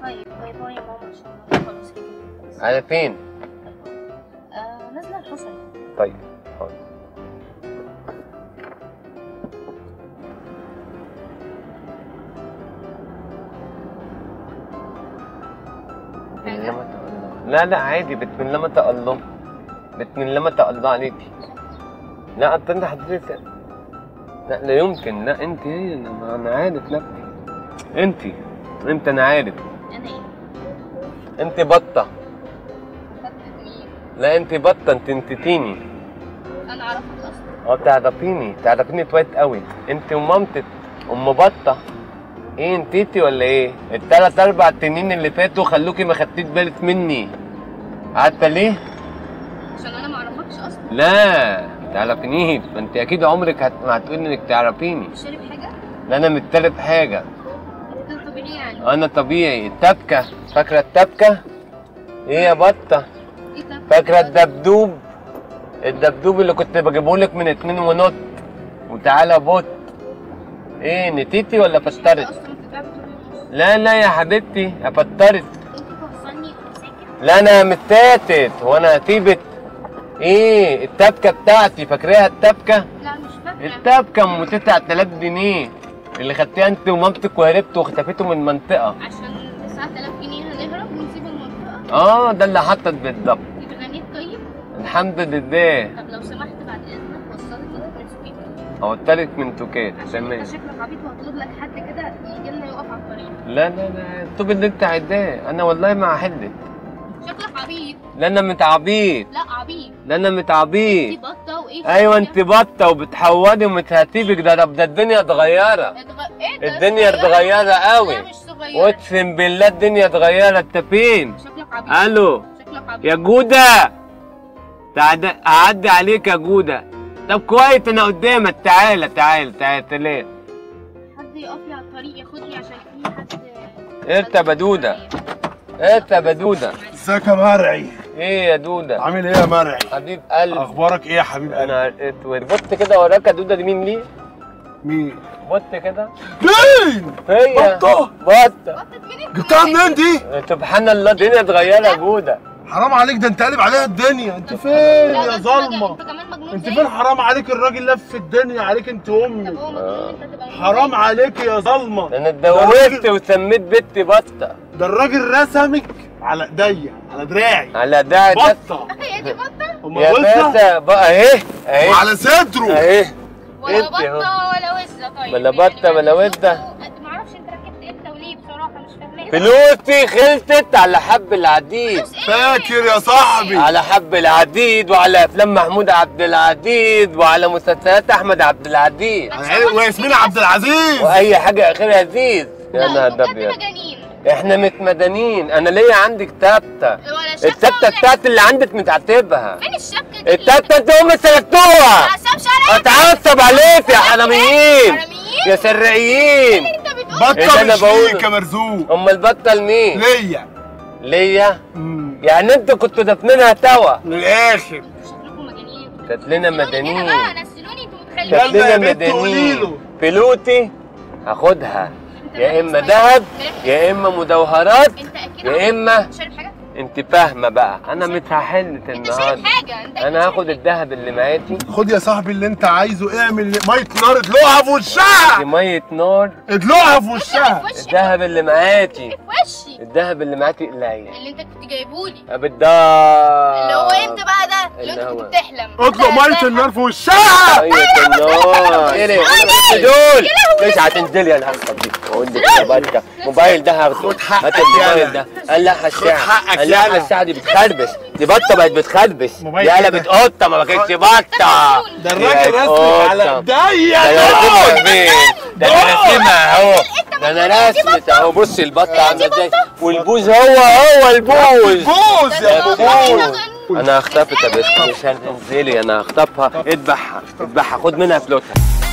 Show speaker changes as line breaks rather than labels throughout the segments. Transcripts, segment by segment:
طيب باي باي يا ماما عشان خلاص كده
على فين
آه نازله الحصري
طيب حاضر. بسم الله ما شاء الله. لا لا عادي بسم الله ما شاء الله بسم الله ما شاء الله عليكي لا أصل انت حضرتك لا لا يمكن لا انت هي انا أنا عارف نفسي انت انت انا عارف
انا ايه
انت بطه
فتت مين
لا انت بطه انت انتتيني
انا اعرفك اصلا
اه تعرفيني تعرفيني كويس قوي انت ومامتك ام بطه ايه انتيتي ولا ايه التلات اربع سنين اللي فاتوا خلوكي ما خدتيش بالك مني عارفه ليه
عشان انا ما اعرفكش اصلا
لا ما تعرفينيش ما انت اكيد عمرك هت... ما هتقولي انك تعرفيني
شارب حاجه
لا انا متلف حاجه
انت كده طبيعي يعني
انا طبيعي التبكه فاكره التبكه ايه يا بطه
ايه ده
فاكره الدبدوب الدبدوب اللي كنت بجيبهولك من اتنين ونص وتعالى بوت ايه نتيتي ولا
انت
فطرت
اصلا بتتعب طول اليوم
لا لا يا حبيبتي افطرت
انت توصلني وساكت
لا انا متاتت وانا هسيبت ايه التبكه بتاعتي فاكراها التبكه
لا مش فاكره
التبكه ام 9000 جنيه اللي خدتيها انت ومامتك وهربتوا واختفيتوا من منطقه
عشان 9000 جنيه هنهرب ونسيب المنطقه
اه ده اللي حصل بالظبط
يبقى غنيت طيب
الحمد لله
طب لو سمحت بعد اذنك وصلت لغايه من سوكيتا
اوتلك من توكات
عشان
تمام
انت شكلك عبيط وهطلب لك حد كده يجي لنا يقف على الطريق
لا لا لا الطوب اللي انت عداه انا والله ما هحلك
شكلك عبيط
لا انا متعبيط
لا عبيط
لا انا
دي
متعبيط
بطه وايه
ايوه
شوية؟
انت بطه وبتحودي ومتهتيبك ده طب ده الدنيا اتغيرت
اتغ... ايه ده
الدنيا
صغيرة؟
اتغيرت قوي
لا مش صغيره
واقسم بالله الدنيا اتغيرت انت فين
شكلك عبيط
الو
شكلك عبيط
يا جوده تعد... اعدي عليك يا جوده طب كويس انا قدامك تعالى تعالى تعالى تعالى
حد يقف لي على الطريق ياخدني عشان في حد
انت يا بدودة. انت يا بدوده
ازيك يا مرعي
ايه يا دوده
عامل ايه يا مرعي
حبيب قلبي
اخبارك ايه يا حبيب قلبي
انا اسود بص كده وراك يا دوده دي مين ليه
مين
بص كده
مين
هي
بطة.
بطه
بطت مين
جبتها منين دي
سبحان الله الدنيا اتغيرت يا جوده
حرام عليك ده انت قالب عليها الدنيا انت فين
لا، ده
يا
انت
ظلمه
انت كمان مجنون
انت
زيي.
فين حرام عليك الراجل لف الدنيا عليك انت
طب
امي
هو مجنون انت تبقى مجنون
حرام
زيي.
عليك يا ظلمه
انا اتجوزت وسميت بنتي بطه
ده الراجل رسمك على ايديا على دراعي
على ده ده
بطه
هي دي بطه
أم
يا
وزة
باشا بقى اهي اهي
وعلى صدره
اهي
ولا
انت
بطه
اهو.
ولا وزه طيب
ولا
يعني
بطة ولا
معلش
وزة.
بصوا، معرفش انت ركبت امتى وليه بصراحه مش فاهمه
فلوسي خلصت على حب العديد
فاكر يا صاحبي
على حب العديد وعلى افلام محمود عبد العزيز وعلى مسلسلات احمد عبد العزيز
على عيني- وياسمين عبد العزيز
واي حاجه اخرها زيز يا
لا
نهار
انتوا بجد
ابيض
مجانين
احنا متمدنين انا ليا عندك تابته
ولا شبكه
التابته
ولا-
بتاعت اللي عندك متعتبها
فين الشبكه دي
التابته انت هم سلكتوها
عصام شرعي
اتعصب عليك يا حراميين
حراميين
يا سرقيين
انت بتقول
إيه ده
بطه
أنا
مش
بقوله؟
ليك يا مرزوق
امال البطه لمين
ليا
ليا
مم.
يعني انتوا كنتوا دافنينها توا
من الاخر
شكلكم مجانين
كانت لنا
نزلوني
مدنيين
هنا بقى نزلوني انتوا متخيلين
يلا
كانت
يا
لنا
بنت قولي
مدنيين
له.
فلوتي هاخدها
انت
يا
مالك
اما
طيب؟
ذهب
مالك؟
يا اما مدوهرات
انت اكيد
يا
عبيط.
اما
شارب حاجه
انت فاهمه بقى انا مش هحل
انت شارب
النهارده
حاجه انت أكيد
انا
شارب
هاخد الذهب اللي معاكي
خد يا صاحبي اللي انت عايزه اعمل ميه نار ادلقها في وشها
دي ميه نار
ادلقها في
حاجة.
وشها
في وشي
الذهب اللي معاكي
في وشي
الذهب اللي معاكي قليل
اللي انت كنت جايبولي
بالدار
اللي هو امتى بقى ده اللي
اللي
انت
هو-
كنت بتحلم
اطلق ميه النار في وشها
ميه النار ايه ده؟ دول مش هتنزلي انا هخبيك اقول لك يا بطه الموبايل ده هاخده
خد حقك
هات الموبايل
يالا.
ده قال لا الساعه
حقك
قال لا
يالا.
الساعه دي بتخربش دي بطه بقت بتخربش
موبايل
دي
كده.
قلبت قطه ما بقتش بطه
ده الراجل
يا
رسمك على
قطة.
ايديا
ده انا راسمها فين؟ ده انا
دول.
راسمها اهو ده انا راسمت اهو بصي البطه عامله ازاي والبوز هو هو البوز
بوز
يا
يا
بوز
بوز
انا هخطفك يا بنت مش هتنزلي انا هخطفها اذبحها اذبحها خد منها فلوسها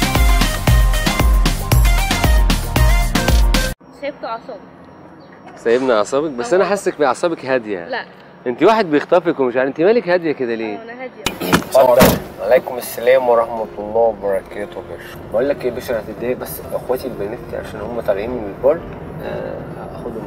سيبته اعصابي
سايبنا اعصابك بس انا حاسك باعصابك هاديه
لا
انت واحد بيخطفك ومش عارف انت مالك هاديه كده ليه
انا هاديه
اتفضل عليكم السلام ورحمه الله وبركاته باشا بقول لك ايه يا باشا هتتضايق بس اخواتي البنات عشان هم طالعين من البر آه، اخدهم معايا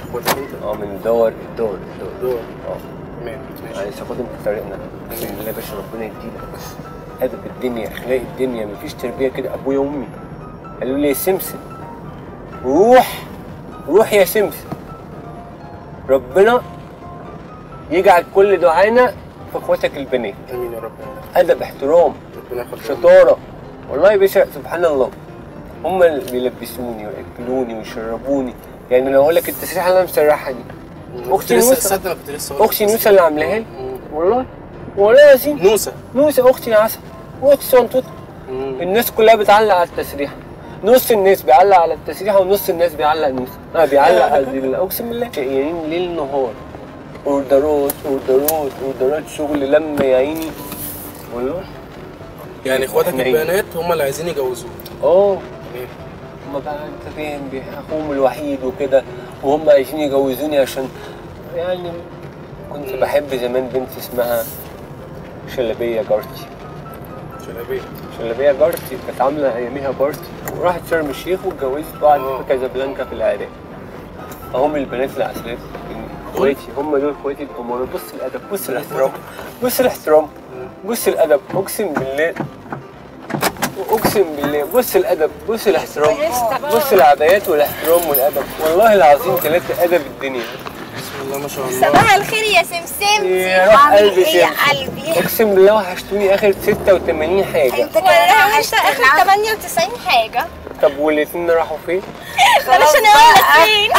اخواتك انت
اه من دور الدور الدور
دول
اه
تمام ماشي
يعني سقطنا في طريقنا بسم الله يا باشا ربنا يدينا ادب الدنيا اخلاق الدنيا مفيش تربيه كده ابويا وامي قالوا لي يا سمسم روح روح يا سمسم ربنا يجعل كل دعانا في اخواتك البنات
امين يا رب
ادب احترام
ربنا ياخد
شطاره والله يا باشا سبحان الله هم اللي بيلبسوني وياكلوني ويشربوني يعني لو اقول لك التسريحه اللي انا مسرحها دي اختي
لسه
نوسه
تصدق انا كنت لسه هقول لك.
اختي نوسه اللي عاملاها لي
مم.
والله والله يا سيدي
نوسه
نوسه اختي عسل واختي صنطوط
مم.
الناس كلها بتعلق على التسريحه نص الناس بيعلق على التسريحه ونص الناس بيعلق نوسه اه بيعلق قصدي لا، اقسم بالله شقيانين ليل نهار اوردرات اوردرات اوردرات شغل لما يا عيني والله
يعني اخواتك
إحنا إيه؟
البنات هم اللي عايزين يجوزوك
اه
تمام.
هما بقى انت فاهم بي- اخوهم الوحيد وكده وهم عايزين يجوزوني عشان يعني كنت بحب زمان بنت اسمها شلبيه جارتي
شلبيه
شلبيه جارتي كانت عامله اياميها بارتي وراحت شرم الشيخ واتجوزت بعض
آه.
في كازابلانكا في العراق هم البنات العسلات اخواتي هم دول اخواتي الامور بص الادب بص الاحترام بص الاحترام بص الادب اقسم بالله اقسم بالله بص الادب بص الاحترام بص العبايات والاحترام والادب والله العظيم ثلاثه ادب الدنيا
بسم الله ما شاء الله
صباح الخير يا سمسم
يا روح
عامل
قلبي
ايه يا
سمسم.
قلبي
اقسم بالله وحشتوني اخر 86 حاجه
انت كمان انت اخر 98 حاجه
طب والاثنين راحوا فين؟
بلاش انا اقول لك فين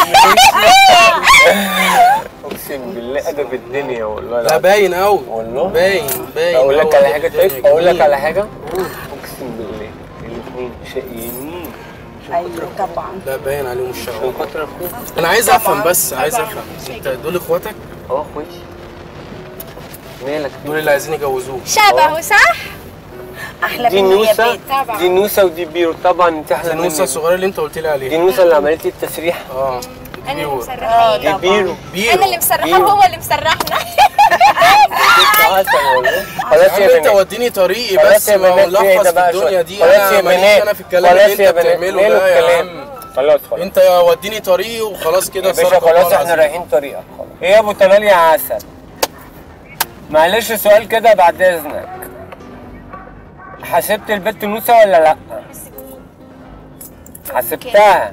اقسم بالله ادب الدنيا والله
لا
العظيم.
باين قوي
والله
باين باين
اقول لك
أوي.
على حاجه طيب اقول لك
جميل.
على حاجه اقسم بالله الاثنين شقيانين
ايوه طبعا
لا باين عليهم الشغل
عشان خاطر اخوك
انا عايز افهم
طبعاً،
بس عايز
طبعاً.
افهم انت دول اخواتك
اه اخواتي مالك
دول اللي عايزين يجوزوك
شبهه صح احلى
دي
مني يا
نوسه
بيت طبعا
دي نوسه ودي بيرو طبعا انت احلى
النوسه
مني
الصغيره اللي انت قلت لي
دي
عليها
نوسه اللي عملت لي التسريح
اه
انا اللي
بيور.
مسرحاه
دي بيرو
بيرو
انا اللي مسرحاه
بيرو.
وهو اللي مسرحنا
بنت عسل والله خلاص
يا
يا
عم انت
بنات
وديني طريقي
خلاص
بس
يا
ما
بنات ايه
ملخص
ده
في
بقى
الدنيا
شوية.
دي
خلاص
انا
يا
ماليش
بنات
انا في الكلام
خلاص
اللي
يا
انت
بنات
بتعمله
ماله
ده يا
الكلام
عم
خلاص خلاص
انت وديني طريقي وخلاص كده
يا باشا
صدق الله
خلاص احنا
العظيم.
رايحين طريقك خلاص ايه يا ابو طلال يا عسل معلش سؤال كده بعد اذنك حسبت البت نوسه ولا لا حسبتها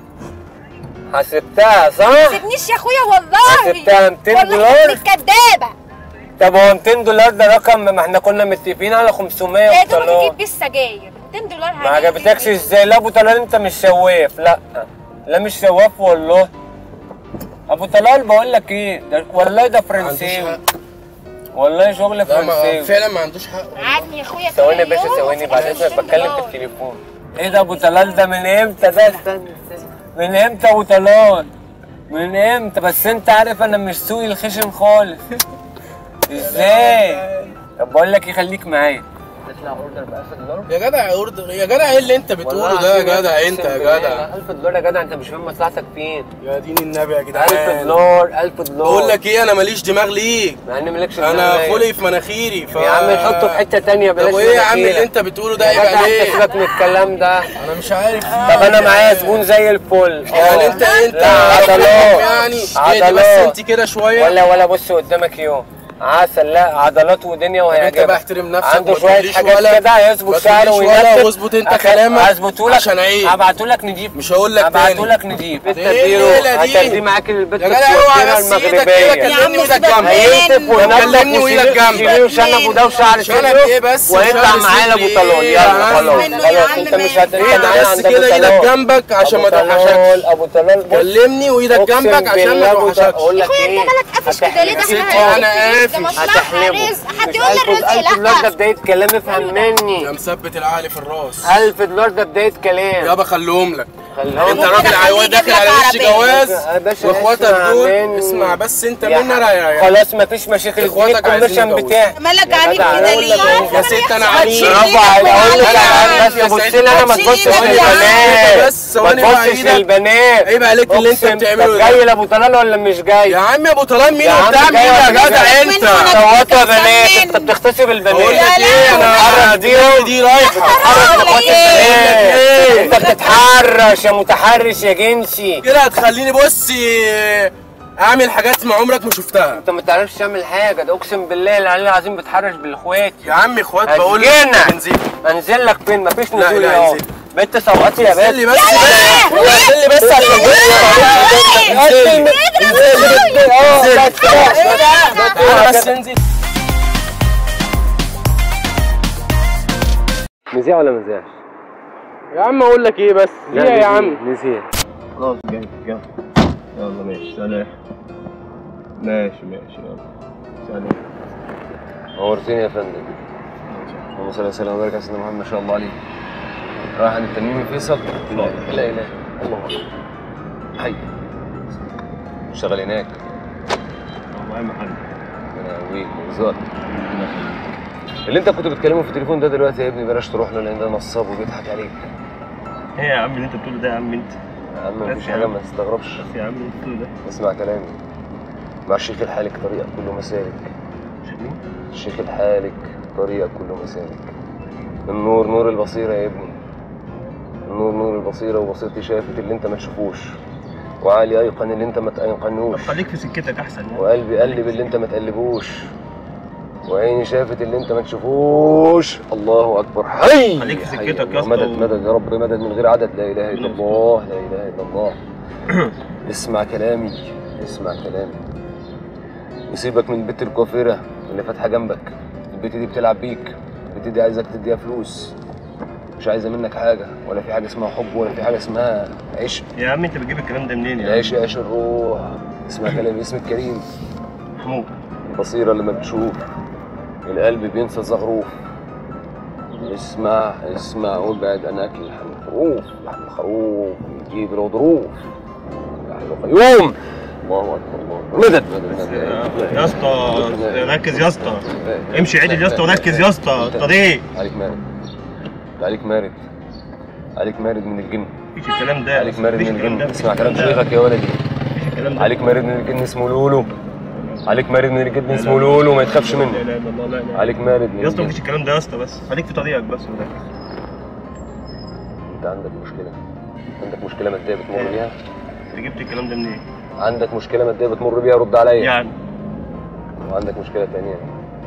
حسبتها صح
سيبنيش يا اخويا والله
حسبتها 200
والله
دولار؟
انت كدابه
طب هو 200 دولار ده رقم ما احنا كنا متفقين على 500
يا
يا ابو
دوبك
طلال
تجيب بيه السجاير 200 دولار
ما
هنعمل
عجبتكش
بيه.
ازاي لا ابو طلال انت مش شواف لا لا مش شواف والله ابو طلال بقول لك ايه ده والله ده
ما عندوش
فرنساوي
حق.
والله شغل
لا ما
فرنساوي
فعلا ما عندوش حق
قعدني يا اخويا طول
ثواني يا باشا
اليوم
ثواني بعد
وتديني
اذنك
200
بتكلم في
دولار.
التليفون ايه ده ابو طلال ده من امتى ده استنى استنى. من امتى ابو طلال من امتى بس انت عارف انا مش سوقي الخشن خالص ازاي طب بقول لك ايه خليك معايا نطلع اوردر ب 1000 دولار
يا جدع اوردر يا جدع ايه اللي انت بتقوله ده يا جدع انت يا جدع
1000 دولار يا جدع انت مش فاهم مصلحتك فين
يا دين النبي يا
1000
جدعان
دولار 1000 دولار
بقول لك ايه انا ماليش دماغ ليك
مع ان مالكش
انا
دماغ.
خلي في مناخيري ف
يا عم نحطه في حته تانية بلاش
طب وايه يا عم
مناخيرك.
اللي انت بتقوله ده
يا
عيب
جدع انت
عليك
سيبك من الكلام ده
انا مش عارف
طب انا معايا زبون زي الفل
يعني انت انت
لا عضلات
يعني اهدي بس
عضلات
انت كده شويه
ولا ولا بص قدامك يوم عسل لا عضلات ودنيا
طب انت
وهيعجبك
بقى احترم نفسك
عنده
وما
شويه
تقوليش
حاجات
ولا-
كده هيظبط
ما
شعره
تقوليش ولا
وينتف
واظبط انت
أخ-
كلامك
هظبطه لك
عشان عيب.
هبعته لك نضيف
مش هقول لك
هبعته
تاني.
لك نضيف انت
ايه
اديله
الليلة دي؟
هتديه معاك للبيت
يا جدع اوعى
الصغيرة
بس ايدك كده
المغربيه
كلمني وايدك
سيبك
جنبي
هيكتب
منه.
ونضف
كلمني وإيدك جنبك.
وشيليه وشنبه ده وشعر
شنب
صدره
ايه بس
ويطلع
وشعر
معايا لابو
صدري
طلال
ايه؟
يلا
يا عم
خلاص
منه يا
خلاص
عم
انت مش
منه.
هتنسى
ايه
معايا
بس
عند ابو
كده ايدك
طلال
جنبك عشان ما
أبو
توحشكش
طلال ابو طلال بص
كلمني وايدك
أقسم
جنبك عشان
بالله
ما
أبو طلال-
توحشكش
اقول لك
اخويا
ايه
انت مالك قافش كده ليه ده
هتحلم.
احنا
أنا
هنعمل
قافش.
ده مصلحة
هتحلمه
رزق
مش
هتقول لي
1000
الرزق
1000 دولار ده
لا
بداية كلام افهم مني
يا مثبت العقل في الراس
1000 دولار ده بداية كلام
يابا خليهم لك
خليهم
انت
ممكن
راجل
أخليه
عيوان
يجيب
داخل
لك
على وش
عربية.
جواز
يا باشا
واخواتك
اسمع
دول
مني.
اسمع بس انت
يا
مني
ح-
رايح
خلاص مفيش مشاكل
اخواتك
اديني
عايزين
الكوميشن
يتجوزوا.
بتاعي
مالك
يا
عامل
جدع،
كده
أقول
ليه
لك أهو.
يا ست انا عارف
برافو عليك اقول لك على بس
يا
بص
سيد.
لي انا ما تبصش
ثواني يا عم،
للبنات
بس
ما
ثواني بقى
تبصش
ايدك.
للبنات
عيب عليك اللي انت
أقسم.
بتعمله
طب
ده.
جاي لابو طلال ولا مش جاي؟
يا عم ابو طلال مين
يا عم
وبتاع مين
جاي
يا
ولا
جدع
جاي؟
انت انت
صوتوا يا بنات انت بتغتصب البنات
بقول لك ايه انا
حرك دي
دي رايحه
حرك اخوات البنات
ايه
انت بتتحرش يا متحرش يا جنسي
كده هتخليني بصي اعمل حاجات ما عمرك ما شفتها
انت ما تعرفش تعمل حاجه ده اقسم بالله العلي العظيم بتحرش بالاخوات
يا عم اخوات بقول لك
هتجنن.
انزل
انزل لك فين مفيش
لا،
نزول
لا،
يا
انزل.
بنت صوتي يا
انزل لي
بنت
بس انزل لي بس عشان انزل تعالى بس انزل
نزيع ولا مزيعش؟
يا عم اقول لك ايه بس ليه يا عم
نزيع
خلاص جاي يلا يلا ماشي سلام ماشي ماشي يلا سلام
نورتني يا فندم اللهم صل وسلم وبارك على سيدنا محمد ما شاء الله عليه رايح عند التنويم فيصل لا لا اله الله اكبر حي اشتغل هناك
الله يا محمد
ربنا يقويك ويرزقك اللي انت كنت بتكلمه في التليفون ده دلوقتي يا ابني بلاش تروح له لان ده نصاب وبيضحك عليك
ايه يا عم اللي انت بتقوله ده يا عم انت
يا عم مفيش
بس يا
حاجه
عم.
ما تستغربش
بس يا عم اللي انت بتقوله ده
اسمع كلامي مع الشيخ الحالك طريقك كله مسالك
شايف مين؟
الشيخ الحالك طريقك كله مسالك النور نور البصيرة يا ابني النور نور البصيرة وبصيرتي شافت اللي انت ما تشوفوش وعالي ايقن اللي انت ما
طب
تأيقنوش
خليك في سكتك احسن يعني
وقلبي قلب اللي انت ما تقلبوش وعيني شافت اللي انت ما تشوفوش الله اكبر حي
خليك في
حي
سكتك يا
الله.
اسطى
مدد
و-
مدد يا رب مدد من غير عدد لا اله الا الله لا اله الا الله اسمع كلامي اسمع كلامي وسيبك من البت الكوافيرة اللي فاتحة جنبك البت دي بتلعب بيك البت دي عايزك تديها فلوس مش عايزة منك حاجة ولا في حاجة اسمها حب ولا في حاجة اسمها عشق
يا عم انت بتجيب الكلام ده منين يا عم؟
العشق عيش الروح اسمع كلامي اسم الكريم
محمود
البصيرة لما بتشوف القلب بينسى الزغروف اسمع اسمع وابعد عن اكل لحم الخروف لحم الخروف يجيب الغضروف لحم القيوم الله اكبر الله أكبر. مدد مدد مدد
يا اسطى ركز يا اسطى امشي عدل يا اسطى وركز يا اسطى الطريق
عليك مارد عليك مارد عليك مارد من الجن
مفيش الكلام ده
عليك مارد
مفيش
من
الكلام
الجن
ده مفيش
اسمع كلام
الكلام ده.
شيخك يا ولدي
مفيش الكلام ده
عليك مارد من الجن اسمه لولو عليك مارد من الجن اسمه لولو ما تخافش
لا
منه
اله الا الله لا اله
عليك مارد من
يا اسطى
الجن
مفيش الكلام ده يا اسطى بس خليك في طريقك بس وركز
انت عندك مشكله عندك مشكله ماديه بتمر بيها
انت جبت الكلام ده منين؟
عندك مشكله ماديه بتمر بيها رد عليا
يعني
وعندك مشكله تانية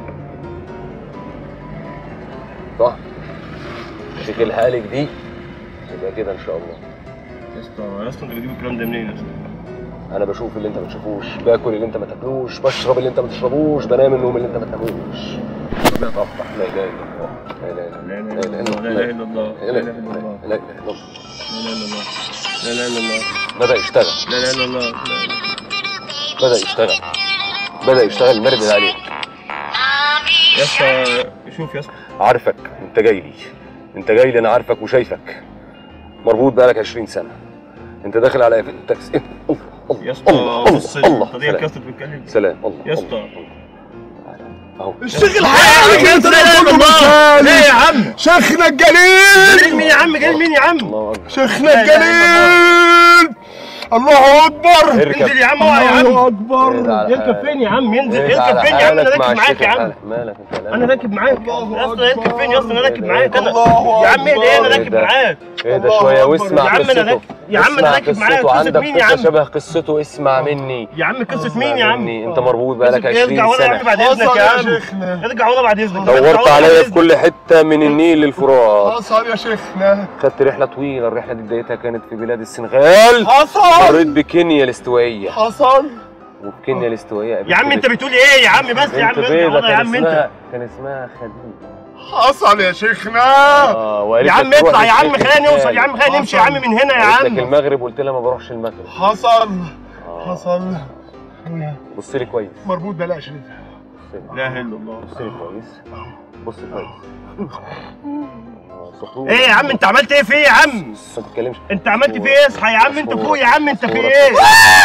صح شيخ الحالك دي يبقى كده ان شاء الله
يا اسطى يا اسطى انت بتجيب الكلام ده منين يا اسطى؟
انا بشوف اللي انت ما تشوفوش باكل اللي انت ما تاكلوش بشرب اللي انت ما تشربوش بنام النوم اللي انت ما تناموش لا طبعا لا اله الا الله لا اله الا الله
لا اله الا الله لا اله الا الله
لا
لا
اله الا الله
اله الا الله لا اله الا الله
بدا يشتغل
لا اله الا الله لا
بدا يشتغل بدا يشتغل المرد اللي عليه
يا اسطى شوف يا اسطى
عارفك انت جاي لي انت جاي لي انا عارفك وشايفك مربوط بقالك 20 سنه انت داخل على التاكسي الله الله
يا اسطى
الله
بص
الله
طريقك يا
سلام
اسطى بتتكلم
سلام الله
يا اسطى.
الله. اهو
الشيخ الحاج انت ليه يا عم؟ شيخنا
جليل
جاي مين يا عم جاي مين يا عم؟
الله اكبر
شيخنا الجليل الله اكبر
اركب
انزل يا عم اوعى يا عم
اكبر
يركب فين يا عم ينزل
ارجع على
يركب فين يا عم انا
حالك مع
راكب معاك
الشيخ
يا عم
الحالك. مالك انت لا
انا راكب معاك يا اسطى يركب فين يا اسطى انا راكب معاك انا الله يا عم ايه ده انا
أكبر.
راكب معاك
اهدى شويه واسمع
يا عم أنا
قصته
راكب- يا عم أنا
اسمع
راكب معاك.
قصته
قصة
عندك
مين يا
قصة
عم؟
شبه قصته اسمع مني
يا عم قصة
اسمع
مين يا عم؟
مني. انت مربوط بقالك
ارجع
20
ورا يا عم
سنه
بعد اذنك يا عم ارجع ورا بعد اذنك ارجع
دورت
ورا بعد
عليا في
إذنك.
كل حته من النيل للفرات
حصل يا شيخنا
خدت رحله طويله الرحله دي بدايتها كانت في بلاد السنغال
حصل
مريت بكينيا الاستوائيه
حصل
وفي كينيا الاستوائيه
يا عم انت بتقول ايه يا عم بس يا عم
بنت
ارجع
بيضة
ورا يا
كان
عم انت
اسمها كان اسمها خديجه
حصل يا شيخنا
اه وقالت
يا
لك
عم
تروح
اطلع يا عم
للشيخ
خلينا نوصل
الحالي.
يا عم خلينا نمشي يا عم من هنا يا
قالت لك
عم
المغرب قلت لها ما بروحش المغرب
حصل
آه.
حصل
بص لي كويس
مربوط بلاش
بص لي.
لا اله الا الله
بص لي كويس بص كويس آه، سحور.
ايه يا عم انت عملت ايه فيه يا عم
بص ما تتكلمش
انت عملت فيه ايه اصحى يا عم انت فوق يا عم انت في
صورة.
ايه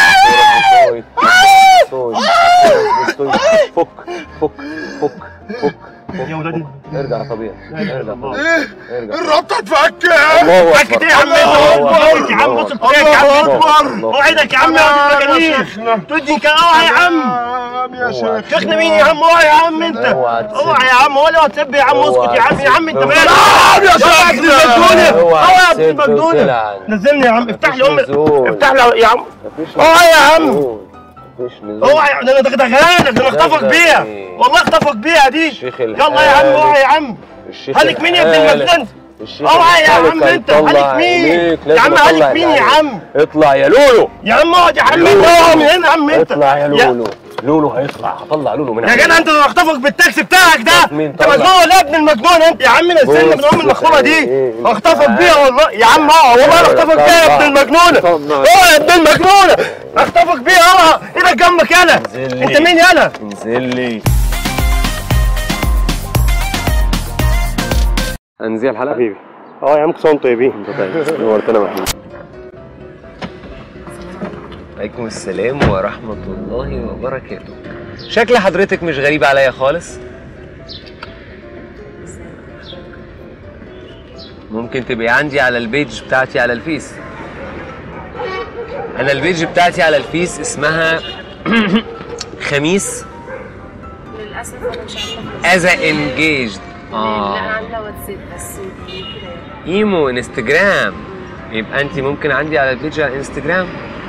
صورة. صورة. فك فك فك فك
يا ولادي
ارجع طبيعي ارجع طبيعي ارجع
الربطه اتفك
الله
فكت
اكبر
ايه يا عم انت يا عم بص بتاعك يا عم
الله اكبر
اوعدك يا عم يا عم تودي كده اوعى يا عم عم يا
اوعى
شيخ
تخني مين يا عم اوعى يا عم انت
اوعى تسب.
اوعى يا عم ولا تسب يا عم
اوعى
اسكت يا عم يا عم انت
تسب.
مالك
نعم يا
يا ابن المجنونه
اوعى
اوعى يا ابن
تسب
المجنونه
وتلعن.
نزلني يا عم افتح لي امي
نزول.
افتح لي يا عم
مفيش
اوعى يا عم
نزول. مفيش نزول
اوعى يا- ده انا دغدغانك ده انا اخطفك
دغدغ
بيها
إيه؟
والله اخطفك بيها دي
الشيخ
يلا يا عم
الحالك.
اوعى يا عم
الشيخ
هلك مين يا ابن
الحالك.
المجنون
الشيخ
اوعى يا
الحالك
عم انت
هيطلع
هلك مين
عينيك،
يا
لازم
عم
أطلع
هلك مين يا
عينيك.
عم
اطلع يا لولو
يا عم اقعد يا عم
لولو.
انت اقعد من هنا يا عم انت
اطلع يا لولو لولو هيطلع هطلع لولو من
يا
عينيك.
جدع انت انا اخطفك بالتاكسي بتاعك ده
مين
انت
طلع؟
مجنون ولا يا ابن المجنون انت يا عم نزلني من ام
بص،
المخطوبه دي
ايه،
اخطفك
انت
بيها والله يا عم اه والله انا اخطفك بيها يا ابن المجنونه
طلع.
اوعى يا ابن المجنونه اخطفك بيها اوعى ايدك جنبك يالا
انزل لي.
انت مين يالا
انزل لي انزل الحلقه
حبيبي اه يا عم كل سنه وانتم طيبين
انت طيب نورتنا يا محمود عليكم السلام ورحمة الله وبركاته شكل حضرتك مش غريب عليا خالص ممكن تبقي عندي على البيج بتاعتي على الفيس انا البيج بتاعتي على الفيس اسمها خميس
للاسف انا مش عارفه
از انجيجد
لا
اه
عامله واتساب بس كده يعني
ايمو انستجرام يبقى انت ممكن عندي على البيج على الانستجرام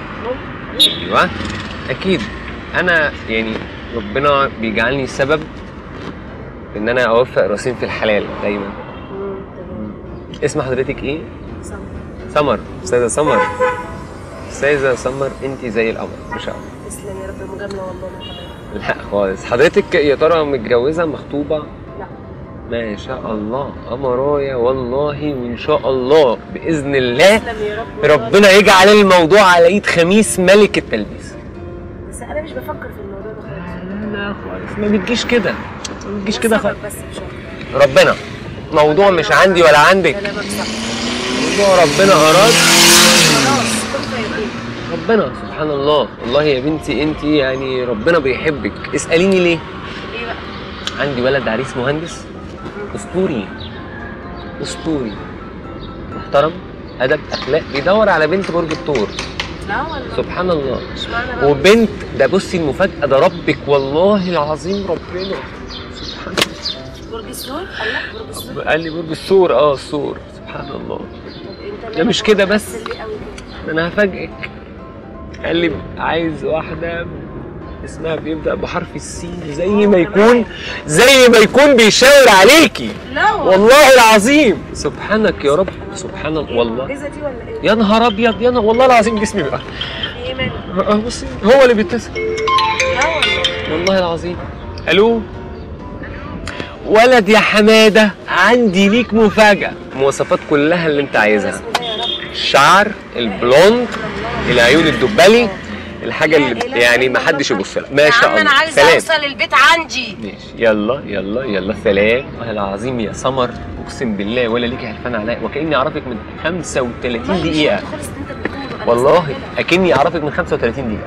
ايوه اكيد انا يعني ربنا بيجعلني سبب ان انا اوفق راسين في الحلال دايما
مم، تمام
اسم حضرتك ايه
صح.
سمر استاذه سمر استاذه سمر انت زي القمر ما شاء الله
تسلم يا رب مجامله والله من حضرتك
لا خالص حضرتك يا ترى متجوزه مخطوبه
لا
ما شاء الله قمرايه والله وان شاء الله باذن الله
تسلم يا رب والله.
ربنا يجعل الموضوع على ايد خميس ملك التلبيس
بس انا مش بفكر في الموضوع ده خالص
لا لا خالص ما بتجيش كده ما بتجيش كده
سبب
خالص
بس مش اكتر
ربنا موضوع مش عندي ولا عندك
كلامك صح
موضوع ربنا اراد
خلاص كنت فايقين
ربنا سبحان الله والله يا بنتي انت يعني ربنا بيحبك اساليني ليه
ايه بقى
عندي ولد عريس مهندس اسطوري اسطوري محترم ادب اخلاق بيدور على بنت برج الثور
لا ولا
سبحان الله
مش معنى بقى
وبنت ده بصي المفاجاه ده ربك والله العظيم ربنا سبحان
برج السور قال لك برج السور
قال لي برج الثور اه الثور سبحان الله
طب انت
ده مش كده بس.
متأثر ليه قوي كده؟
انا هفاجئك قال لي عايز واحده اسمها بيبدا بحرف السين زي ما يكون زي ما يكون بيشاور عليكي
لا والله
والله العظيم سبحانك يا رب سبحان الله والله
المعجزه دي ولا ايه؟
يا نهار ابيض يا نهار والله العظيم جسمي بقى
ايه مالك؟
اه بصي هو اللي بيتصل
لا والله
والله العظيم الو ولد يا حماده عندي ليك مفاجاه المواصفات كلها اللي انت عايزها
اسمه ده يا رب
الشعر البلوند العيون الدبلي الحاجه اللي يعني ما حدش يبص لها ما شاء الله
يا عم انا عايزه
سلام
اوصل البيت عندي
ماشي يلا يلا يلا سلام والله العظيم يا سمر اقسم بالله ولا ليكي هلفان عليا وكاني اعرفك من 35 دقيقه
خالص انت بتقوله أنا
والله
مستعجلة.
اكني اعرفك من 35 دقيقه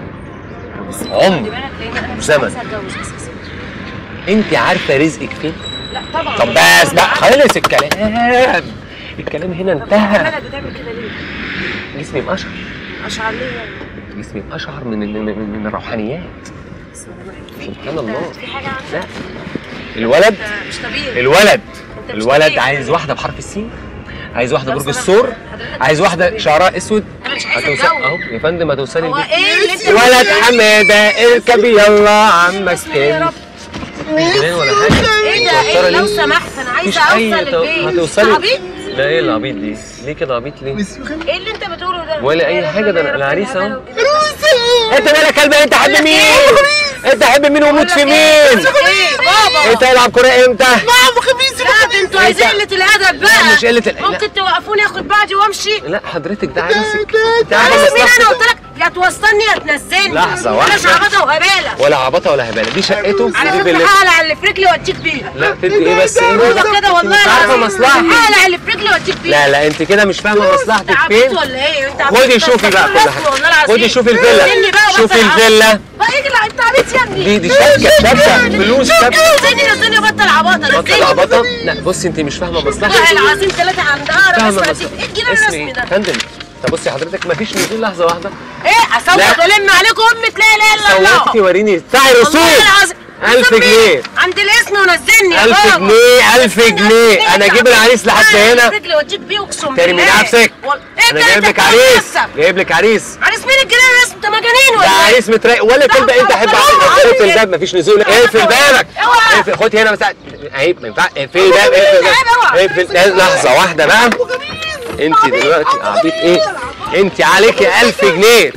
بس
عمر.
خلي بالك لان انا مش
زمن.
عايزه اتجوز اساسا
انت عارفه رزقك فين
لا طبعا
طب بس بقى خلص الكلام الكلام هنا
طب
انتهى
مالك بتعمل كده ليه؟
جسمي مقشعر
اشعر ليه يعني؟
جسمي مقشعر من من, من, من الروحانيات
بسم الله الرحمن الرحيم.
سبحان الله
في حاجه عندك؟
لا الولد
انت مش طبيعي
الولد
انت مش
الولد
طبيعي.
عايز واحده بحرف السين عايز واحده
لو
برج
سمحت،
الثور
حضرتك
عايز
مش
واحده
طبيعي.
شعرها اسود
انا مش عايزه
هتوصل
اتجوز
اهو يا فندم هتوصلي
هو
البيت
ايه اللي انت
ولد حماده اركب يلا عمك
اسمه ايه يا
كان
رب؟
مش جنان ولا حاجه
ايه ده
متوترة
ايه لو
ليه؟
سمحت انا
مفيش
عايزه
اي
اوصل
تو-
البيت
هتوصلي
عبيط
لا ايه العبيط دي ليه كده عبيط ليه
ايه اللي انت بتقوله ده
ولا أي
إيه يا
حاجة،
رب
ده
يا رب
العريس
يا
أهو.
هبل وكده.
انت مالك كلب انت حب مين انت حب مين وموت في مين
ايه بابا
انت هيلعب كوره امتى
لا ده انتوا عايزين قله الادب
لا
بقى
مش قله ال- لا.
ممكن توقفوني اخد بعضي وامشي
لا حضرتك ده عريسك ده
عايز
عريس
مين انا
مصلحتك.
قلت لك يا توصلني يا تنزلني
لحظة
انا
واحدة.
شعبطه وهباله
ولا عبطه ولا هباله دي شقته
على
ودي
فكره
فيلته
هقلع اللي في رجلي واديك بيها
لا تدي ايه بس ايه
هو كده والله
مش عارفه
العظيم.
مصلحتك
هقلع اللي في رجلي واديك بيها
لا لا انت كده مش فاهمه مصلحتك
انت عبيط
فين
ولا ايه انت
خدي
عبيط
شوفي
بس
بقى
كل
كل
اسم والله
حاجه
العظيم
خدي شوفي
سيبني
الفيلا
بقى
شوفي
وبطل عبط.
الفيلا
بقى اجلع انت عبيط يا ابني
دي دي شبكه شبكه فلوس شبكه
نزلني نزلني بطل عباطه
بطل
نزلني
عبطه لا بصي انت مش فاهمه
والله
مصلحتك
العظيم ثلاثة عند أقرب
فاهمه
اسمها
مصلحتك
ايه الجنان
اسمي
الرسمي
ايه
ده؟
فندم طب بصي حضرتك مفيش نزول لحظه واحده
ايه اصوت
لا.
والم عليكم ام تلاقي الا الله
صوتي وريني سعر
والله
رسوم
العظيم
1000 جنيه
عند الاسم ونزلني يا
1000
بابا
جنيه 1000 جنيه انا اجيب العريس لحد هنا
رجلي واديك بيه اقسم
ترمي
بالله
نفسك
وال- ايه
انا
ده
جايب
انت
لك عريس
بتهزر؟
جايب لك عريس
عريس مين الجنيه اسم انت مجانين
ده
ولا ايه؟
عريس متراقب ولا تبدا انت احب اقفل الباب مفيش نزول اقفل بابك
اوعى.
اقفل خد هنا بس اهي ما ينفعش اقفل الباب اقفل الباب اقفل ده لحظه واحده بقى انت دلوقتي عبيط ايه انت عليكي 1000 جنيه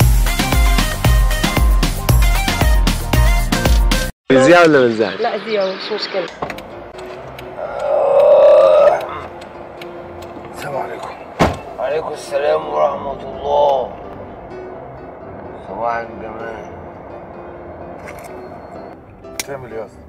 بنزيها ولا بنزيها؟
لا دي مش مشكله
السلام عليكم وعليكم السلام ورحمة الله صباح الجمال
تعمل ايه يا اسطى؟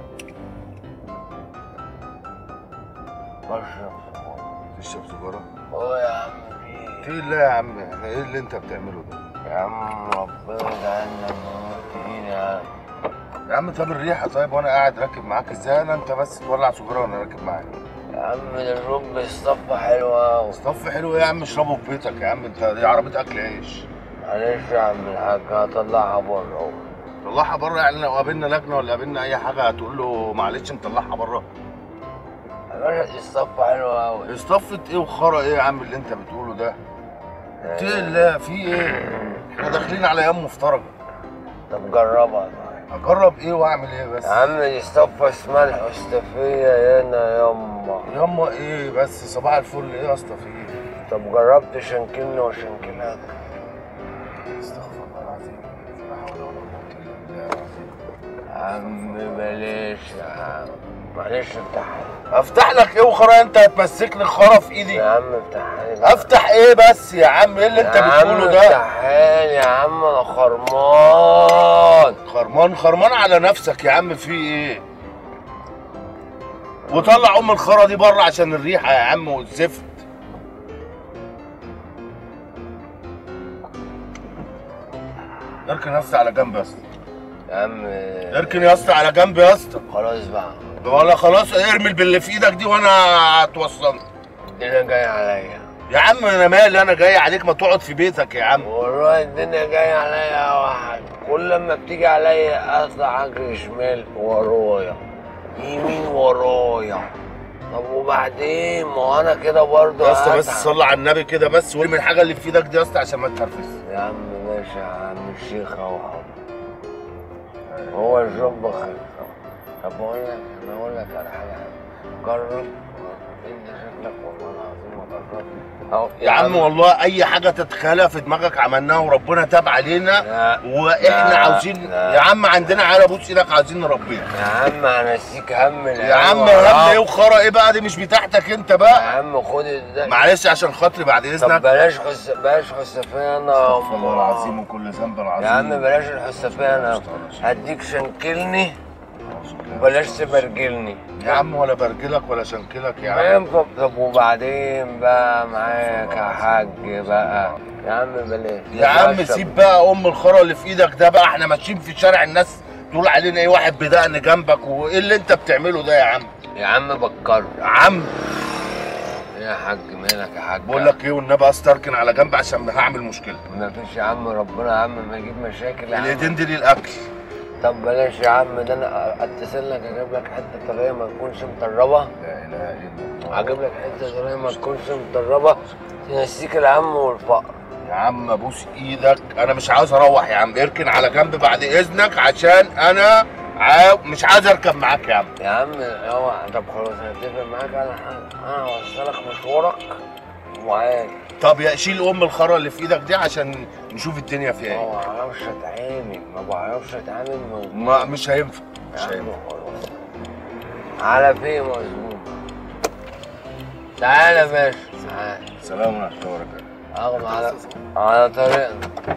بشرب
تشرب سيجاره؟
هو يا عم في
في لا يا عم احنا ايه اللي انت بتعمله ده؟
يا عم ربنا يجعلنا موتين يا عم
يا عم طب الريحه طيب وانا قاعد راكب معاك ازاي انا انت بس تولع سيجاره وانا راكب معاك
يا عم ده الرب الصفة حلوة أوي
صف حلو ايه يا عم اشربه في بيتك يا عم انت دي عربيه اكل عيش
معلش يا عم الحاج هطلعها بره أهو.
طلعها بره يعني لو قابلنا لجنه ولا قابلنا اي حاجه هتقول له معلش نطلعها بره
يا باشا دي الصفة حلوة أوي
اصطفت ايه وخرا ايه يا عم اللي انت بتقوله ده؟ اتقي الله في ايه؟ احنا داخلين على ايام مفترجه
طب جربها طيب
اجرب ايه واعمل ايه بس؟
يا عم دي صفة اسمها الحستفية هنا ياما
ياما ايه بس صباح الفل ايه يا اسطى في ايه؟
طب جربت شنكلني وشنكلك
استغفر الله العظيم لا حول ولا قوه الا بالله العظيم
يا عم بلاش يا عم معلش افتحها
افتح لك ايه وخرا انت هتمسكني خرا في ايدي
يا عم افتحها لي
افتح ايه بس يا عم ايه اللي انت
يا عم
بتقوله ده
افتحها لي يا عم انا خرمان
خرمان خرمان على نفسك يا عم في ايه وطلع ام الخرا دي بره عشان الريحه يا عم والزفت اركن يا اسطى على جنب يا اسطى
يا عم
اركن يا اسطى على جنب يا اسطى
خلاص بقى
ولا خلاص ارمي باللي في ايدك دي وانا هتوصلني
الدنيا جاية عليا
يا عم انا مالي انا جاي عليك ما تقعد في بيتك يا عم
والله الدنيا جاية عليا يا واحد كل لما بتيجي عليا اطلع اجري شمال ورايا يمين ورايا طب وبعدين ما هو انا كده برضه
يا اسطى بس
هتعب.
صلي على النبي كده بس وارمي الحاجه اللي في ايدك دي يا اسطى عشان ما تتنرفز
يا عم ماشي يا عم الشيخ اهو هو الجنب خير طب بقول لك انا اقول لك على حاجه جرب انت شكلك والله العظيم ما جربت اهو
يا عم والله اي حاجه تتخيلها في دماغك عملناها وربنا تاب علينا
لا
واحنا
لا،
عاوزين
لا.
يا عم عندنا عيال ابوس ايدك عاوزين نربيها
يا عم هنسيك هم
يا عم هم ايه وخرا ايه بقى دي مش بتاعتك انت
يا
بقى
عم خد ده
معلش عشان خاطري بعد
طب
اذنك
بلاش حس بلاش حسافيه انا يا
استغفر الله العظيم وكل ذنب العظيم
يا عم بلاش الحسافيه انا هديك شنكلني بلاش تبرجلني
يا عم ولا برجلك ولا شنكلك يا
ما
عم
ينفع طب وبعدين بقى معاك يا حاج بقى يا عم بلاش
يا عم
بشرب.
سيب بقى ام الخرا اللي في ايدك ده بقى احنا ماشيين في شارع الناس تقول علينا ايه واحد بدقن جنبك وايه اللي انت بتعمله ده يا عم
يا عم بكر
يا عم
يا حاج مالك يا حاج
بقول لك ايه والنبي استركن على جنب عشان هعمل مشكله
ما فيش يا عم ربنا يا عم ما يجيب مشاكل يا عم
الايدين دي للاكل
طب بلاش يا عم ده انا اتصل لك اجيب لك حته طريه ما تكونش مطربه
لا اله الا الله
اجيب لك حته طريه ما تكونش مطربه تنسيك الهم والفقر
يا عم ابوس ايدك انا مش عاوز اروح يا عم اركن على جنب بعد اذنك عشان انا عاو... مش عايز اركب معاك يا عم
يا عم هو طب خلاص هنتفق معاك على حاجه انا هوصلك مشوارك وعادي
طب يا شيل ام الخرا اللي في ايدك دي عشان نشوف الدنيا فيها
ما
ايه
بعرفش اتعامل ما بعرفش اتعامل مظبوط
ما مش هينفع مش
يا عم
هينفع
خلاص على فين مظبوط تعالى يا باشا تعالى
سلام ورحمه الله وبركاته
اغمى على على طريقنا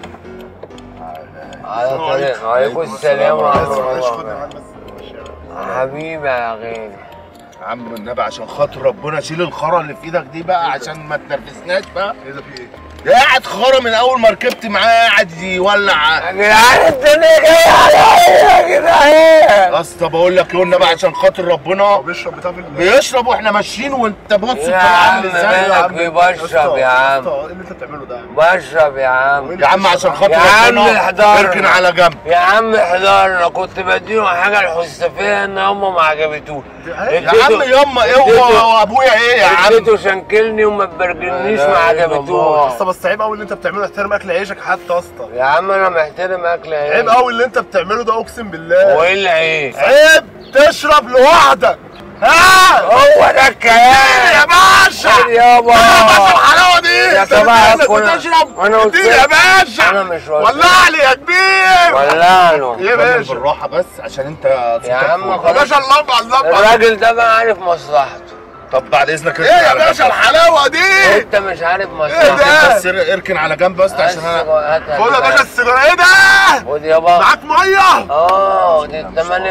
على طريقنا وعليكم السلام ورحمه الله وبركاته حبيبي يا غالي
يا عم النبي عشان خاطر ربنا شيل الخرا اللي في ايدك دي بقى عشان ما تنرفزناش بقى
ايه ده في ايه؟
قاعد خرا من اول ما ركبت معاه قاعد يولع
يا جدعان الدنيا جايه عليا يا جدعان
يا اسطى بقول لك قلنا بقى عشان خاطر ربنا
بيشرب بتاع في ال-
بيشرب واحنا ماشيين وانت بص
يا
الطريق
عم
عامل ازاي
مالك بيه بشرب يا عم
اسطى، ايه اللي انت بتعمله ده
بشرب يا عم
يا عم عشان خاطر
يا عم
ربنا
احضرنا.
اركن على جنب
يا عم حضرنا كنت بديله حاجه الحسافيه ان هم ما عجبتوش
يا عم ياما اوعى وابويا ايه يا عم
اديته شنكلني وما تبرجلنيش ما عجبتوش
اسطى بس عيب قوي اللي انت بتعمله احترم اكل عيشك حتى يا اسطى
يا عم انا محترم اكل
عيب
عيش
قوي اللي انت بتعمله ده اقسم بالله
وايه العيش
عيب تشرب لوحدك ها
هو ده الكلام
يا باشا
خير يابا
يا باشا الحلاوه دي
يا
انت
صباح
بتقول
الفل.
لك بتشرب
أنا قلت
اديني يا
لك.
باشا
أنا مش قلت
ولع لي يا كبير
ولا له
يا
كمل
باشا
بالراحه بس عشان انت
يا
صوتك
عم
فوق.
يا
خلاص
باشا اللمبه اللمبه
الراجل ده بقى عارف مصلحته
طب بعد اذنك
ايه يا باشا الحلاوه دي
انت مش عارف
ده؟
مصلحته
بس اركن على جنب بس عشان انا
خد يا باشا السيجاره ايه ده
خد يابا
معاك ميه
اه دي 8%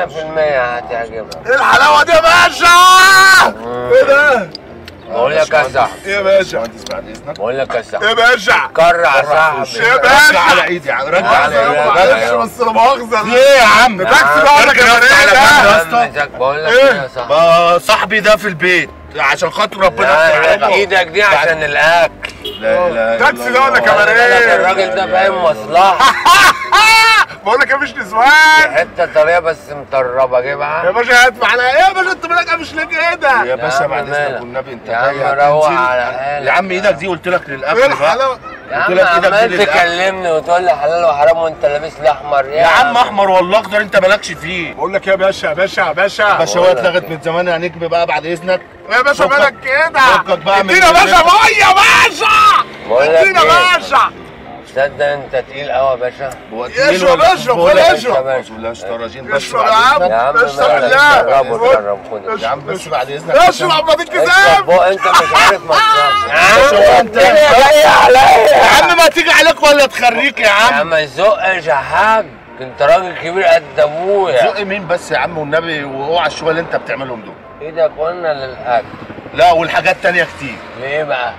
هتعجبك
ايه الحلاوه دي يا باشا ايه ده
بقول لك يا صاحبي
ايه يا باشا
باشمهندس بعد اذنك
بقول لك يا صاحبي
ايه يا باشا
كرع صاحبي
يا
رجع
باشا
على ايدي يا عم، رجع
على
على
إيدي.
ايدي
معلش بس لا مؤاخذه
ليه يا عم
ده تاكسي بقى ولا
اركن يا اسطى على
كاميرات
جنب
ده
يا اسطى
بقول لك
إيه؟
يا صاحبي
ما صاحبي ده في البيت عشان خاطر ربنا
لا
يفتح
لا
عليك.
ايدك دي عشان الاكل
لا لا
تاكسي ده ولا
خلي بالك
كاميرات
الراجل ده فاهم مصلحه
بقول لك ايه مش نسوان
حته طريه بس مطربه
يا
جيبها
باشا هات معانا ايه يا باشا انت مالك مش ليك ايه ده
يا باشا
عم
بعد اذنك
مالك.
والنبي انت
يا عم
جاي
روق
هتنزل.
على حالك.
يا عم ايدك دي قلت لك
ايه
للقفل بقى
الحلاوه
يا
قلت
عم
لك إيدك دي
عمال
للأكل.
تكلمني وتقول لي حلال وحرام وانت لابس الاحمر
يا عم احمر ولا اخضر انت مالكش فيه
بقول لك ايه يا باشا يا باشا يا باشا
باشا هو اتلغت من زمان يا نجم بقى بعد اذنك
يا باشا
فكك-
مالك كده
فكك بقى من
ادينا يا باشا
اللي-
ميه يا باشا
بقول لك
ادينا يا
ايه
باشا
تصدق انت تقيل قوي يا باشا
هو
اشرب،
تقيل ولا
اشرب،
بقول لك
خد
انت
اشرب.
باشا لا اشتراجين بس
اشرب يا
بعد
عم
إذنك.
يا عم
اشرب
مالك
لا
جرب
خد.
جرب خد
يا عم بس بعد اذنك
اشرب ما ديك
اشرب
كذاب
بقى انت مش عارف مصلحتك
باشا هو انت
جاي عليا
يا عم ما تيجي عليك ولا تخريك يا
يا
عم
عم ما تزقش يا حاج انت راجل كبير قد ابويا
زق مين بس يا عم والنبي واوعى الشويه اللي انت بتعملهم دول
ايدك قلنا للاكل
لا والحاجات تانية كتير
ليه بقى؟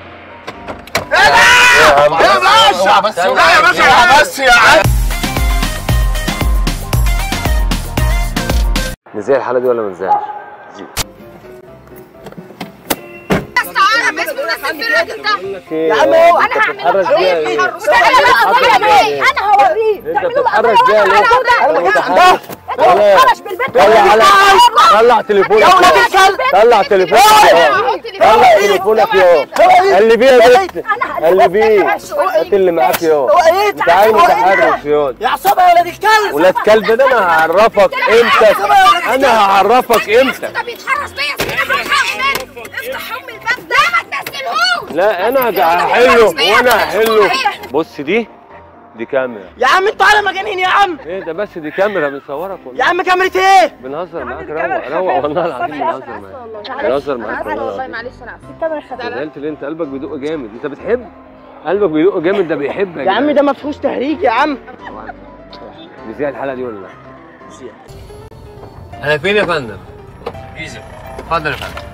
يا باشا
بس
استنى
لا يا باشا يا بس يا عم
نزل الحلقه دي ولا ما نزلش؟
تعالى بس بس الراجل ده
يا عم هو انت بتتحرش بيها ايه؟
انا هوريك
انت بتتحرش بيها ليه؟
انا
انت
متحرش
ولا
متحرش بالبنت
طلع على طلع تليفونك
يا ولاد
يا
الكلب
طلع تليفونك يا طلع تليفونك يا اللي بيه يا بنت اللي بيه هات اللي معاك يا انت عايز متحرش يا
يا عصابه يا ولاد الكلب
ولاد كلب ده انا هعرفك امتى انا هعرفك امتى
ده بيتحرش بيا افتح ام الباب ده ما تنزلهوش
لا انا هحله وانا هحله بص دي دي كاميرا
يا عم انتوا على مجانين يا عم
ايه ده بس دي كاميرا بنصورك
يا
والله
عم كاميرا ايه
بنهزر معاك روق روق والله العظيم بنهزر معاك بنهزر معاك والله العظيم
معلش انا اسفه
زعلت ليه انت قلبك بيدق جامد انت بتحب قلبك بيدق جامد ده بيحبك
يا عم ده ما فيهوش تهريج يا عم
نذيع الحلقه دي ولا لا؟ انا فين يا فندم؟ ايزي اتفضل يا فندم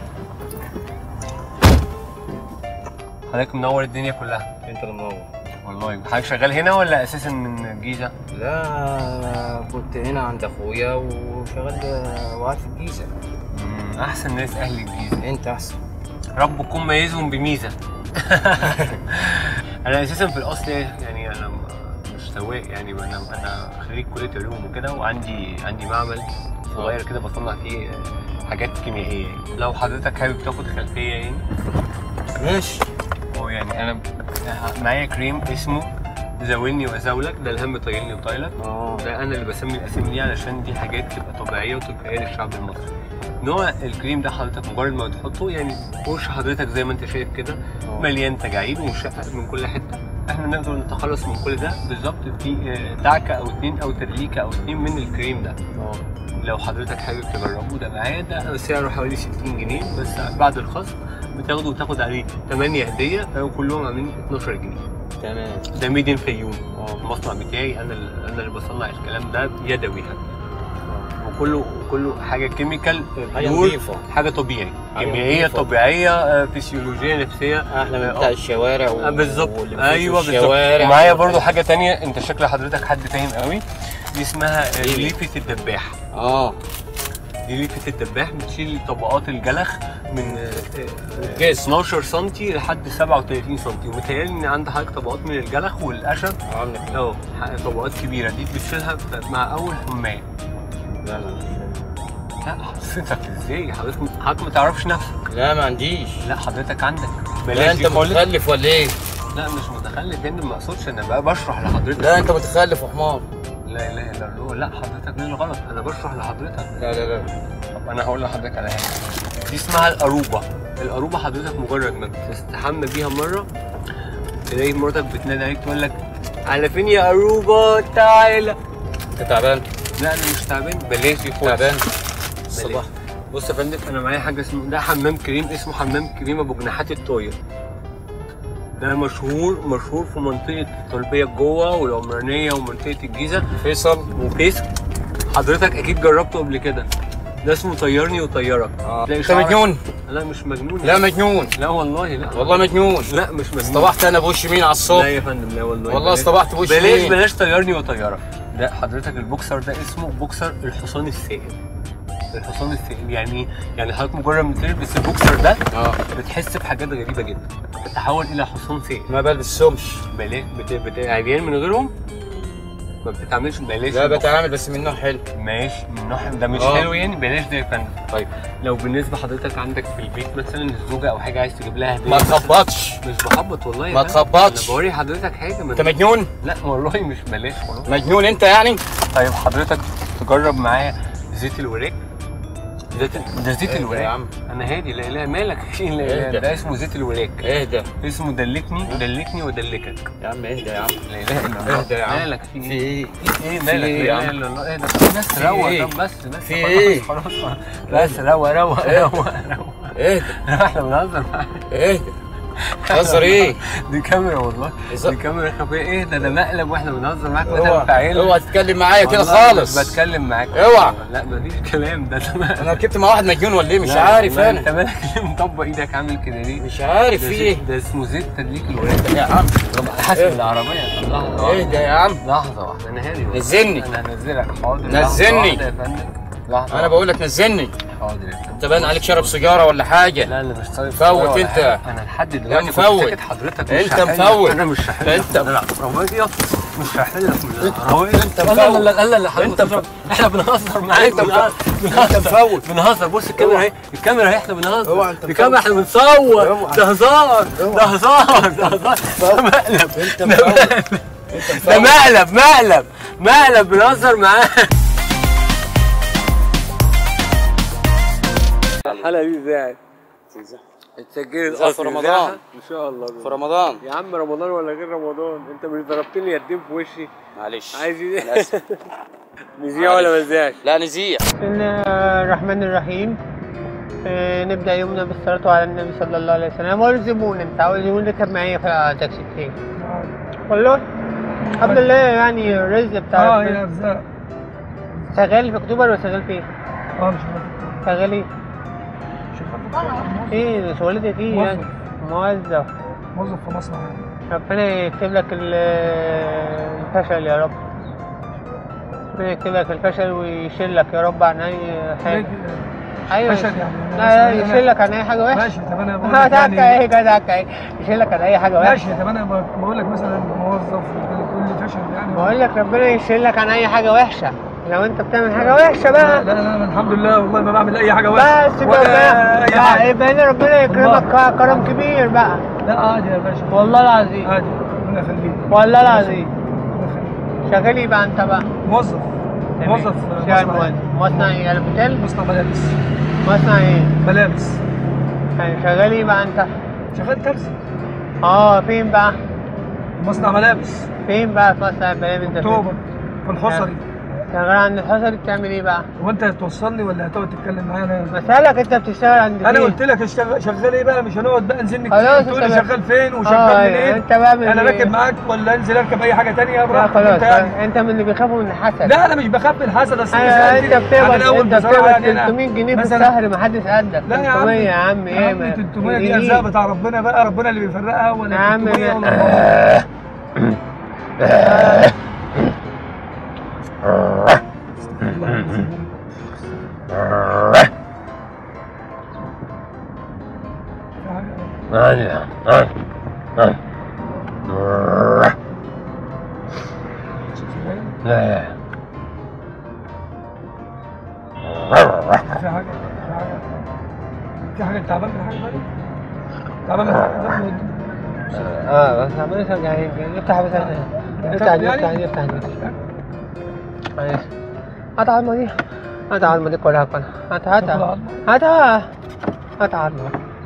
حضرتك منور الدنيا كلها
انت اللي منور
والله حضرتك شغال هنا ولا اساسا من الجيزه؟
لا كنت هنا عند اخويا وشغال وقعد في الجيزه
احسن ناس اهل الجيزه
انت احسن
ربكم ميزهم بميزه انا اساسا في الاصل يعني انا مش سواق يعني انا انا خريج كليه علوم وكده وعندي عندي معمل صغير كده بصنع فيه حاجات كيميائيه يعني. لو حضرتك حابب تاخد خلفيه يعني
ماشي
هو يعني انا معايا كريم اسمه زاولني وزاولك ده الهم طايلني وطايلك
اه
ده انا اللي بسمي الاسامي دي علشان دي حاجات تبقى طبيعيه وتلقائيه للشعب المصري نوع الكريم ده حضرتك مجرد ما تحطه يعني وش حضرتك زي ما انت شايف كده مليان تجاعيد ومشقق من كل حته احنا نقدر نتخلص من كل ده بالظبط في آه، دعكه او اتنين او تدليكه او اتنين من الكريم ده
اه
لو حضرتك حابب تجربه ده معايا ده سعره حوالي 60 جنيه بس بعد الخصم بتاخده وتاخد عليه 8 هديه فكلهم عاملين 12 جنيه
تمام
ده ميدين فيوم المصنع بتاعي انا ال- انا اللي بصنع الكلام ده يدوي يعني كله كله حاجه كيميكال
حاجة
بيور،
نظيفة.
حاجه طبيعي
حاجة
كيميائيه
نظيفة.
طبيعيه آه، فسيولوجيه نفسيه
احلى من
آه،
بتاع الشوارع و...
آه، بالظبط
واللي في
ايوه بالظبط
الشوارع
ومعايا برضو حاجه تانية انت شكل حضرتك حد فاهم قوي دي اسمها آه،
إيه؟
ليفه الدباح
اه
دي ليفه الدباح بتشيل طبقات الجلخ من آه، آه،
الجسم.
12 سم لحد 37 سم ومتهيألي ان عند حضرتك طبقات من الجلخ والقشب
عامله كده
اه ح- طبقات كبيره دي بتشيلها ف- مع اول حمايه
لا لا
لا حضرتك ازاي حضرتك حضرتك ما تعرفش نفسك
لا ما عنديش
لا حضرتك عندك
لا
بلاش
انت
دي خالص.
متخلف ولا ايه؟
لا مش متخلف يعني ما اقصدش انا بقى بشرح لحضرتك
لا انت متخلف وحمار
لا اله الا الله لا حضرتك ليه الغلط انا بشرح لحضرتك
لا لا لا
طب انا هقول لحضرتك على حاجه دي اسمها القروبه القروبه حضرتك مجرد ما بتستحمى بيها مره تلاقي مراتك بتنادي عليك تقول لك على فين يا قروبه تعالى
انت تعبان
لا انا مش تعبان بلاش يا
تعبان
بلاش.
الصباح
بص يا فندم انا معايا حاجه اسمه ده حمام كريم اسمه حمام كريم ابو جناحات الطاير ده مشهور مشهور في منطقه الطلبيه جوه والعمرانيه ومنطقه الجيزه
فيصل
وفيس حضرتك اكيد جربته قبل كده ده اسمه طيرني وطيرك
اه
تلاقي
انت
شعرك-
مجنون
لا مش مجنون
لا مجنون
لا والله لا
والله مجنون
لا مش مجنون
اصطبحت انا بوش يمين على
لا
الصبح
يا فندم لا والله
والله
بلاش-
اصطبحت بوش
بلاش
يمين
بلاش طيرني وطيرك ده حضرتك البوكسر ده اسمه بوكسر الحصان السائل الحصان السائل يعني إيه؟ يعني حضرتك مجرد ما تلبس البوكسر ده
اه
بتحس بحاجات غريبه جدا بتتحول الى حصان سائل
ما بلبسهمش
بلاش بت... بت... عريان من غيرهم ما بتتعاملش بلاش
لا
البوكسر.
بتعامل بس من نوع حلو
ماشي من نوع ده مش
آه.
حلو يعني بلاش ده يا فندم طيب لو بالنسبه حضرتك عندك في البيت مثلا الزوجه او حاجه عايز تجيب لها هديه
ما تخبطش
مش بخبط والله يا
ما
فندم.
تخبطش.
انا بوري حضرتك حاجه ما
انت مجنون
لا والله مش بلاش والله
مجنون انت يعني
طيب حضرتك تجرب معايا زيت الوراك زيت ده زيت
اهدى
الوراك
يا عم.
انا هادي لا لا مالك في لا لا
اهدى.
ده اسمه زيت الوراك
اهدى
اسمه دلكني دلكني ودلكك
يا عم اهدى يا عم
لا اله الا الله
اهدى يا عم.
مالك في
في
ايه
ايه؟
ايه
في
مالك
ايه
لا
يا
اله
عم؟
الا الله ايه ده بس
في
روق
ايه؟
طب بس بس
في
خلاص
ايه؟
خلاص خلاص بس روق روق روق روق
اهدى
احنا بنهزر معاك
اهدى تهزر ايه؟
دي كاميرا والله
هزار.
دي كاميرا خفيه ايه ده ده مقلب واحنا بنهزر معاك ده
اوعى
فاعل
اوعى تتكلم معايا كده
والله
خالص
مش بتكلم معاك
اوعى.
لا مفيش كلام ده ده مقلب.
انا ركبت مع واحد مجنون ولا ايه مش
لا،
عارف
والله انت
انا
مالك ليه مطبق ايدك عامل كده ليه؟
مش عارف
ده
في
زيت-
ايه
ده اسمه زيت تدليك الولاده
يا عم
حاسب
اهدى.
العربيه لحظه واحدة.
اهدى يا عم
لحظه واحده انا هادي
نزلني.
انا هنزلك حاضر لحظة
نزلني.
واحدة يا فندم لحظه
انا بقول لك نزلني
حاضر يا فندم
انت باين عليك شرب سيجاره ولا حاجه
لا لا مش طيب
فوت انت.
انا لحد دلوقتي كنت
مفوت.
ساكت حضرتك
انت
مش هحل-
مفوت.
انا مش هحل
انت-
لك من العربيه مش هحل لك من العربيه
انت
لا لا
مفوت.
لا لا لا لا حضرتك
انت
بتهزر. احنا بنهزر معاك
انت
بنهزر
انت مفوت.
بنهزر بص الكاميرا اهي الكاميرا اهي احنا بنهزر
اوعى انت
الكاميرا احنا بنصور
اوعى.
ده هزار ده هزار ده هزار ده مقلب
انت
ده
مفوت.
مقلب
انت
ده
مفوت.
مقلب مقلب مقلب بنهزر معاه الحلقه دي ازاي؟ اتسجلت
ازاي في رمضان؟
ان شاء الله
في رمضان
يا عم رمضان ولا غير رمضان انت مش ضربتني يدين في وشي
معلش
عايز
أنا
ايه
آسف.
نذيع ولا
معلش.
مزاج
لا نزيع
بسم الله الرحمن الرحيم آه، نبدأ يومنا بالصلاة على النبي صلى الله عليه وسلم والزبون انت عاوز زبون ركب معايا في تاكسي كتير والله الحمد لله يعني الرزق بتاع
اه
ربنا.
يا ارزاق
شغال في اكتوبر ولا شغال في ايه؟
اه مش
شغال ايه؟ ايه شغلتك ايه
موظف.
يعني؟ موظف
موظف في مصنع
ربنا يكتب لك ال- الفشل يا رب ربنا يكتب لك الفشل ويشيلك يا رب عن اي حاجه ايوه
فشل يعني
لا لا
مثلاً أنا-
يشيلك عن اي حاجه وحشه
ماشي طب انا بقول
اه
لك
دعك
يعني
ايه جدعك ايه يشيلك عن اي حاجه
ماشي
وحشه
طب انا بقول لك مثلا موظف تقول لي فشل يعني
بقول لك ربنا يشيلك عن اي حاجه وحشه لو انت بتعمل حاجه وحشه
لا
بقى
لا لا الحمد لله والله ما بعمل اي حاجه وحشه
بس
ولا
بقى
اي
بقى
حاجه
يبقى هنا ربنا يكرمك كرم كبير بقى
لا عادي يا باشا
والله العظيم
عادي ربنا يخليك
والله العظيم
ربنا يخليك.
شغال ايه بقى انت بقى
موظف موظف
شغال
مصنع
موظف مصنع ايه البوتيل
مصنع ملابس
مصنع ايه
ملابس
يعني شغال ايه بقى انت
شغال تاكسي
اه فين بقى
مصنع ملابس
فين بقى في مصنع البلاد انت فين؟
اكتوبر في الحصري
شغال عند الحصري بتعمل ايه بقى؟
هو انت هتوصلني ولا هتقعد تتكلم معايا انا
بسألك انت بتشتغل عند
انا
فين؟
قلت لك اشتغل شغال ايه بقى مش هنقعد بقى نزلني
خلاص
كتير
انت
تقول لي
بقى-
شغال فين
اه،
وشغال منين
انت بقى من
انا
اللي-
راكب معاك ولا انزل اركب اي حاجه تانية
لا
براحتك
خلاص
انت يعني
انت من اللي بيخافوا من الحسد
لا انا مش بخاف من الحسد اصل
ايوه
سألتني.
انت بتقبض
أنا الأول
انت
بصراحة
بتقبض
يعني أنا
300 جنيه في
مثلا-
الشهر محدش قدك
لا يا عم
300 يا عم
يا
ايه
عم
ما-
300 دي
ايه؟
ارزاق بتاع ربنا بقى ربنا اللي بيفرقها ولا
يا عم
300
ايه؟
ولا الله.
لا
في حاجه في حاجه في حاجه تعبان من حاجه طيب تعبان من حاجه طيب
اه بس عمال شجعين افتح بس افتح دي افتح دي افتح دي معلش هات عظمة دي هات عظمة دي كلها كلها هات هات هاتها هات عظمة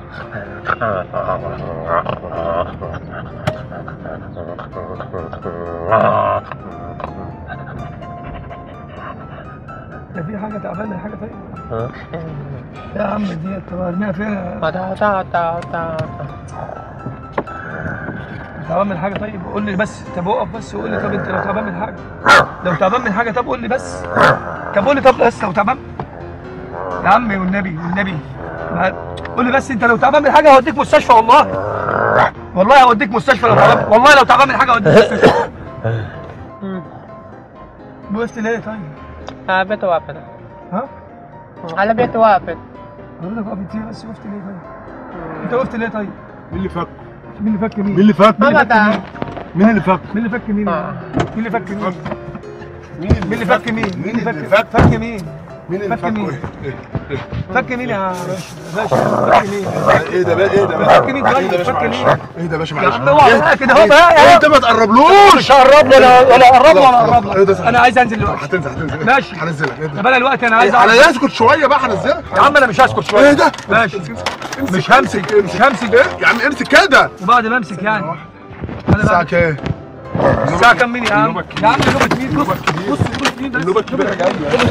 ده في حاجه تعبان من حاجه طيب يا عم دي طب ارميها فين
هاتها هاتها هاتها هاتها
تعبان من حاجه طيب قول لي بس طب اقف بس وقول لي طب انت لو تعبان من حاجه لو تعبان من حاجه طب قول لي بس طب قول لي طب بس لو تعبان يا عمي والنبي والنبي ما- قول لي بس انت لو تعبان من حاجه هوديك مستشفى والله والله هوديك مستشفى لو تعبان والله لو تعبان من حاجه هوديك مستشفى وقفت ليه طيب؟
على بيت واقف
ها؟
على بيت واقف
حضرتك وقفت ليه بس وقفت ليه طيب؟ انت وقفت ليه طيب؟
مين اللي فك؟
مين اللي فك مين؟
مين اللي فك؟
ماما تعال
مين اللي فك؟
مين اللي فك مين؟
آه.
مين اللي فك مين؟
مين
مين اللي فك مين؟
مين اللي
فك
فك؟
فك مين؟
مين اللي
فك
فك؟
مين؟ فك مين يا باشا؟ باشا فك مين؟
ايه ده بقى ايه ده بقى؟
فك مين
ايه
طيب؟
ده يا باشا
فك
معلش
مين؟
ايه ده يا باشا
يا
معلش
عم اوعى بقى كده اهو بقى
إيه
يا
انت ما تقربلوش
مش هقرب له ولا ولا اقرب له ولا اقرب
إيه ده
له انا عايز انزل دلوقتي
هتنزل هتنزل
ماشي.
هنزلك ايه
طب
ده؟
انا دلوقتي انا عايز
انا
اعرف
اسكت شويه بقى هنزلك
يا عم انا مش هسكت شويه
ايه ده؟
ماشي مش همسك مش همسك
يا عم امسك كده
وبعد ما امسك يعني انا
الساعه
بقى
كام؟
الساعه كام مين يا عم؟ يا عم نوبة مين؟ بص بص نوبة مين ده؟
النوبه الكبيره جايه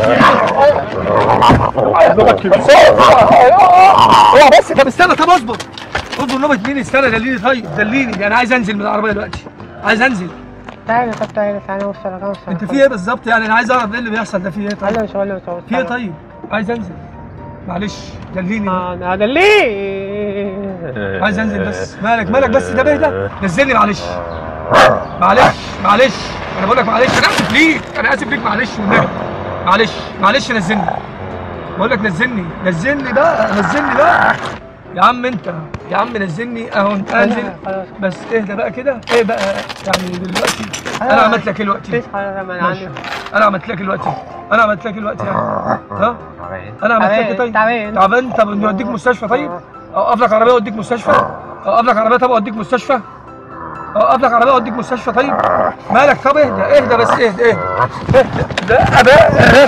اوعى بس طب استنى طب اصبر اصبر نوبة مين استنى دليني طيب دليني انا عايز انزل من العربيه دلوقتي عايز انزل
تعالى طب تعالى تعالى اوصلك اوصلك
انت في ايه بالظبط يعني انا عايز اعرف ايه اللي بيحصل ده في ايه طيب؟
انا مش هقول لك
في ايه طيب؟ عايز انزل معلش دليني
اه هذا ليه
عايز انزل بس مالك مالك بس ده بهدى نزلني معلش معلش معلش انا بقول لك معلش انا اسف ليك انا اسف ليك معلش والنبي معلش معلش نزلني بقول لك نزلني نزلني بقى نزلني بقى يا عم انت يا عم نزلني اهو انت انزل
خلاص
بس اهدى بقى كده ايه بقى يعني دلوقتي انا عملت لك ايه دلوقتي
تصحى لما
ماشي
عندي
انا عملت لك دلوقتي انا عملت لك دلوقتي يعني ها انا عملت لك ايه طيب
تعبان
تعبان طب نوديك مستشفى طيب اوقف لك عربيه اوديك مستشفى اوقف لك عربيه طب اوديك مستشفى اوقف لك عربيه اوديك مستشفى طيب مالك طب اهدى اهدى بس اهدى اهدى اهدى لا ابا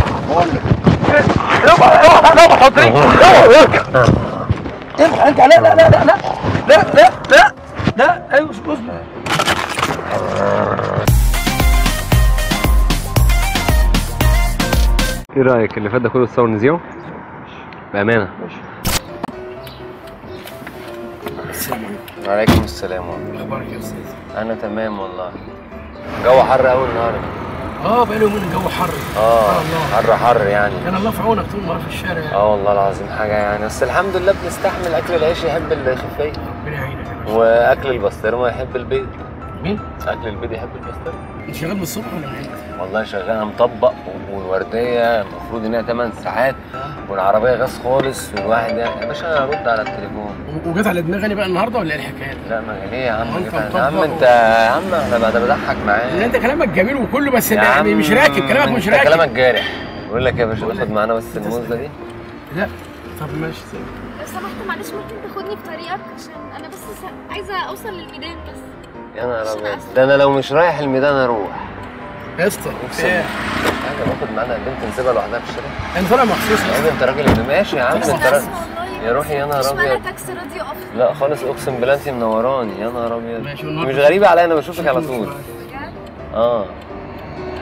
اوعى اوعى اوعى حط رجلك اوعى ارجع ارجع لا لا لا لا لا لا لا لا لا ايوه اصبر
ايه رايك اللي فات ده كله تصور نزيعه بامانه وعليكم السلام ورحمه
اخبارك يا استاذ
انا تمام والله جو حر قوي النهارده
اه بقالي يومين الجو حر
اه
سبحان الله.
حر حر يعني
كان الله في عونك طول ما في الشارع يعني
اه والله العظيم حاجه يعني بس الحمد لله بنستحمل اكل العيش يحب الخفيه
ربنا يعينك يا باشا.
واكل البسطرمه يحب البيض
مين؟
اكل البيض يحب البسطرمه
انت شغال من الصبح ولا من امتى؟
والله شغال انا مطبق والورديه المفروض انها 8 ساعات والعربيه غاز خالص والواحد يعني يا باشا انا ارد على التليفون
و- وجات على دماغي بقى النهارده ولا ايه الحكايه؟
لا ما ليه يا عم
هو انت
كده؟ يا
مطبق
عم
و-
انت يا عم انا بقى بضحك
لا
معاه
انت كلامك جميل وكله بس
يا
يعني
عم
مش راكب كلامك مش
انت
راكب
كلامك جارح بقول لك يا باشا تاخد معانا بس الموزه دي
لا طب ماشي
لو سمحت معلش ممكن تاخدني في طريقك عشان انا بس س- عايزه اوصل للميدان بس
يا نهار
عشان
ابيض
أسمع.
ده انا لو مش رايح الميدان اروح
يا اسطى
اقسم
ايه؟
حاجه باخد معانا البنت نسيبها لوحدها في الشارع
انا طالع مخصوص
يا عم انت راجل ابن ماشي يا عم
مش
انت
تاكسي
راجل
والله
يا روحي يا نهار
مش
ابيض
معنى تاكسي راضي يقف
لا خالص اقسم بالله انت منوراني يا نهار ابيض
ماشي
مش
والنهارده
غريبه عليا انا بشوفك على طول
بجد
اه